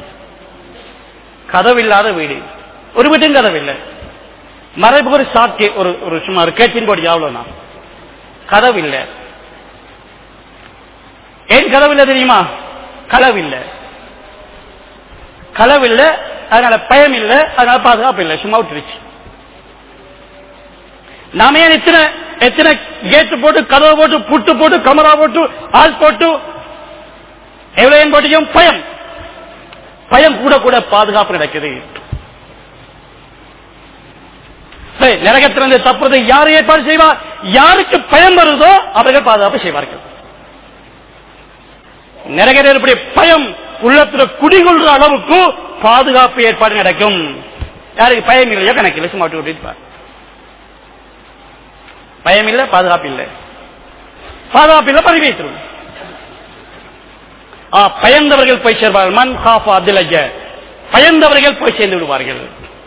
கதவு இல்லாத வீடு ஒரு வீட்டும் கதவு இல்லை மறைப்பு ஒரு சாட்சி ஒரு ஒரு சும்மா ஒரு கேட்டின் போடி அவ்வளவுனா கதவு இல்லை ஏன் கதவு இல்லை தெரியுமா களவு இல்லை களவு இல்லை அதனால பயம் இல்லை அதனால பாதுகாப்பு இல்லை சும்மா விட்டுருச்சு நாம ஏன் எத்தனை எத்தனை கேட்டு போட்டு கதவு போட்டு புட்டு போட்டு கமரா போட்டு ஆள் போட்டு எவ்வளவு ஏன் போட்டியும் பயம் பயம் கூட கூட பாதுகாப்பு கிடைக்குது சரி, நரகத்திலிருந்து தப்புறது யார் ஏற்பாடு செய்வார் யாருக்கு பயம் வருதோ அவர்கள் பாதுகாப்பு செய்வார்கள் நரகத்தினுடைய பயம் உள்ளத்துல குடிகொள்ற அளவுக்கு பாதுகாப்பு ஏற்பாடு நடக்கும் யாருக்கு பயம் இல்லையோ கணக்கில் சும்மா விட்டு விட்டுப்பார் பயம் இல்லை பாதுகாப்பு இல்லை பாதுகாப்பு இல்லை பதவி வைத்திரும் ஆ, பயந்தவர்கள் போய் சேர்வார்கள் மன் ஹாஃப் அப்துல்லஜ பயந்தவர்கள் போய் சேர்ந்து விடுவார்கள்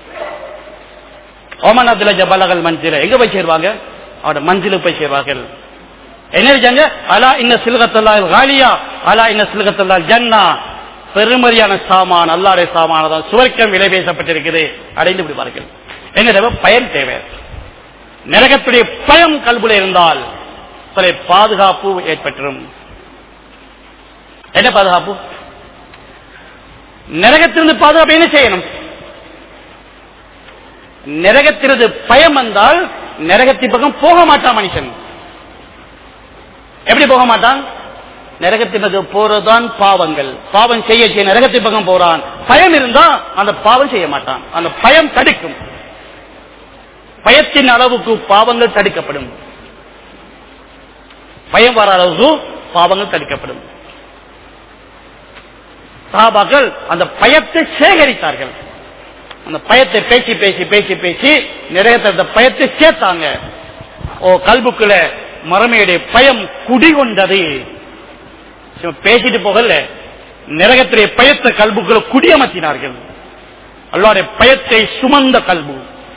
ஓமன் அப்துல்லஜ பலகல் மஞ்சில எங்க போய் சேருவாங்க அவரோட மஞ்சிலுக்கு போய் சேருவார்கள் என்ன இருக்காங்க அலா இன்ன சில்கத்தல்லா காலியா அலா இன்ன சில்கத்தல்லா ஜன்னா பெருமதியான சாமான் அல்லாடைய சாமானதான் சுவர்க்கம் விலை பேசப்பட்டிருக்குது அடைந்து விடுவார்கள் என்ன தேவை பயம் தேவை நரகத்துடைய பயம் கல்புல இருந்தால் சில பாதுகாப்பு ஏற்பட்டுரும் என்ன பாதுகாப்பு நரகத்திலிருந்து பாதுகாப்பு என்ன செய்யணும் நரகத்திலிருந்து பயம் வந்தால் நரகத்தின் பக்கம் போக மாட்டான் மனுஷன் எப்படி போக மாட்டான் நரகத்தின் பக்கம் போறதுதான் பாவங்கள் பாவம் செய்ய செய்ய நரகத்தின் பக்கம் போறான் பயம் இருந்தா அந்த பாவம் செய்ய மாட்டான் அந்த பயம் தடுக்கும் பயத்தின் அளவுக்கு பாவங்கள் தடுக்கப்படும் பயம் வர அளவுக்கு பாவங்கள் தடுக்கப்படும் சாபாக்கள் அந்த பயத்தை சேகரித்தார்கள் அந்த பயத்தை பேசி பேசி பேசி பேசி நிறைய அந்த பயத்தை சேர்த்தாங்க ஓ கல்புக்குள்ள மரமையுடைய பயம் குடிகொண்டது சும்மா பேசிட்டு போகல நரகத்துடைய பயத்தை கல்புக்குள்ள குடியமர்த்தினார்கள் அல்லாடைய பயத்தை சுமந்த கல்பு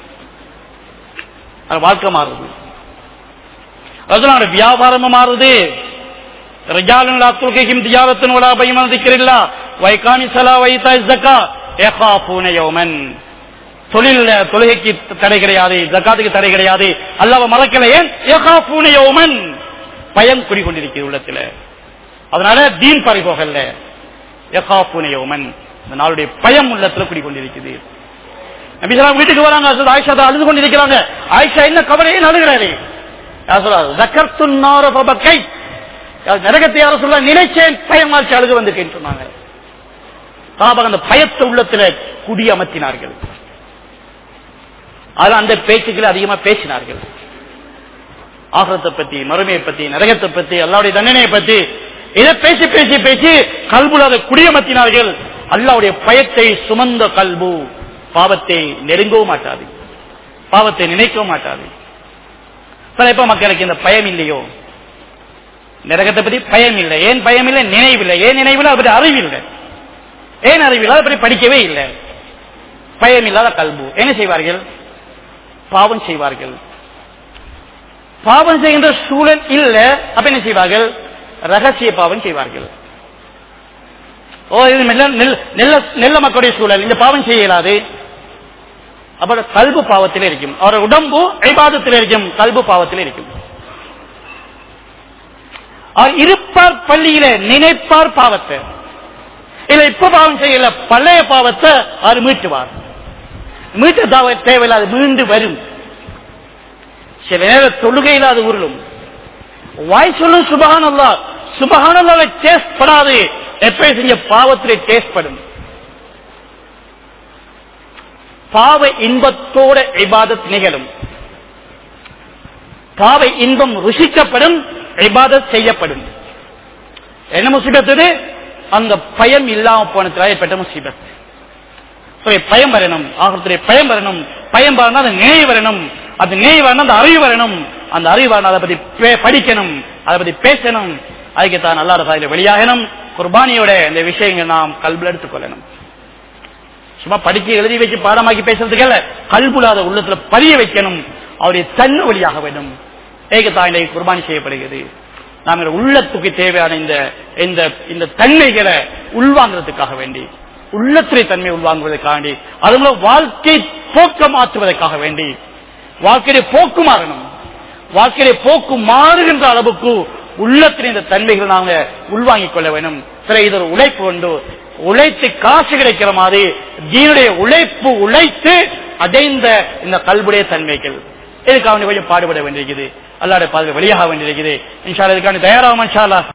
அது வாழ்க்கை மாறுது அதனால வியாபாரமும் மாறுது رجال لا تلقيهم تجارة ولا بيع عن ذكر الله وإقام الصلاة وإيتاء الزكاة يخافون يوما தொழில தொழுகைக்கு தடை கிடையாது ஜக்காத்துக்கு தடை கிடையாது அல்லாவ மறக்கல ஏன் யகாஃபூன யௌமன் பயம் குடிக்கொண்டிருக்கிறது உள்ளத்துல அதனால தீன் பறி போகல யகாஃபூன யௌமன் இந்த நாளுடைய பயம் உள்ளத்துல குடிக்கொண்டிருக்குது நபிசலாம் வீட்டுக்கு வராங்க ஹஸ்ரத் ஆயிஷா தான் அழுது கொண்டிருக்கிறாங்க ஆயிஷா என்ன கவலையே அழுகிறாரு யார் சொல்றாரு ஜக்கர்த்து நார பபக்கை நரகத்தை யாரும் சொல்ல நினைச்சேன் பயமாச்சு அழுது வந்திருக்கேன்னு சொன்னாங்க சாபாக அந்த பயத்தை உள்ளத்துல குடி அமர்த்தினார்கள் அதனால அந்த பேச்சுக்களை அதிகமா பேசினார்கள் ஆகரத்தை பத்தி மறுமையை பத்தி நரகத்தை பத்தி அல்லாவுடைய தண்டனையை பத்தி இதை பேசி பேசி பேசி கல்புல அதை குடியமர்த்தினார்கள் அல்லாவுடைய பயத்தை சுமந்த கல்பு பாவத்தை நெருங்கவும் மாட்டாது பாவத்தை நினைக்கவும் மாட்டாது சில இப்ப மக்களுக்கு இந்த பயம் இல்லையோ நரகத்தை பத்தி பயம் இல்லை ஏன் பயம் இல்லை நினைவில்லை ஏன் நினைவில் அதை பற்றி அறிவில்லை ஏன் அறிவில்லை அதை பற்றி படிக்கவே இல்லை பயம் இல்லாத கல்பு என்ன செய்வார்கள் பாவம் செய்வார்கள் பாவம் செய்கின்ற சூழல் இல்ல அப்ப என்ன செய்வார்கள் ரகசிய பாவம் செய்வார்கள் ஓ இது மெல்ல நெல்- நெல்ல நெல்ல மக்களுடைய சூழல் இந்த பாவம் செய்ய இயலாது அப்ப கல்பு பாவத்தில் இருக்கும் அவர் உடம்பு ஐபாதத்தில் இருக்கும் கல்பு பாவத்தில் இருக்கும் அவர் இருப்பார் பள்ளியில நினைப்பார் பாவத்தை இல்ல இப்ப பாவம் செய்யல பழைய பாவத்தை அவர் மீட்டுவார் மீட்ட தாவ தேவையில்லாது மீண்டு வரும் சில நேரம் தொழுகையில் அது உருளும் வாய் சொல்லும் சுபகானல்லா சுபகானல்லாவை டேஸ்ட் படாது எப்ப செஞ்ச பாவத்திலே டேஸ்ட் படும் பாவ இன்பத்தோட இபாதத் நிகழும் பாவ இன்பம் ருசிக்கப்படும் இபாதத் செய்யப்படும் என்ன முசிபத் இது அந்த பயம் இல்லாம போனதுல ஏற்பட்ட முசீபத் சரி, பயம் வரணும் ஆகத்துடைய பயம் வரணும் பயம் வரணும் அது நினைவு வரணும் அது நினைவு வரணும் அந்த அறிவு வரணும் அந்த அறிவு வரணும் அதை பத்தி பே- படிக்கணும் அதை பத்தி பேசணும் அதுக்கு தான் அல்லாத சாதியில வெளியாகணும் குர்பானியோட இந்த விஷயங்கள் நாம் கல்வியில் எடுத்துக்கொள்ளணும் சும்மா படிக்க எழுதி வச்சு பாடமாக்கி பேசுறதுக்கு அல்ல கல்புலாத உள்ளத்துல பதிய வைக்கணும் அவருடைய தன்னு வழியாக வேண்டும் ஏகத்தாயினை குர்பானி செய்யப்படுகிறது நாம் இந்த உள்ளத்துக்கு தேவையான இந்த இந்த இந்த தன்மைகளை உள்வாங்குறதுக்காக வேண்டி உள்ளத்துறை தன்மை உள்வாங்குவதற்காக வேண்டி அது மூலம் வாழ்க்கை போக்க மாற்றுவதற்காக வேண்டி வாழ்க்கையை போக்கு மாறணும் வாழ்க்கையை போக்கு மாறுகின்ற அளவுக்கு உள்ளத்தின் இந்த தன்மைகள் நாங்க உள்வாங்கிக் கொள்ள வேண்டும் சில இது ஒரு உழைப்பு உண்டு உழைத்து காசு கிடைக்கிற மாதிரி தீனுடைய உழைப்பு உழைத்து அடைந்த இந்த கல்புடைய தன்மைகள் இதுக்காக வேண்டி கொஞ்சம் பாடுபட வேண்டியிருக்குது அல்லாட பாதுகாப்பு வெளியாக வேண்டியிருக்குது இன்ஷா அல்லாஹ் இதுக்கான தயாராகும் இன்ஷா அல்லாஹ்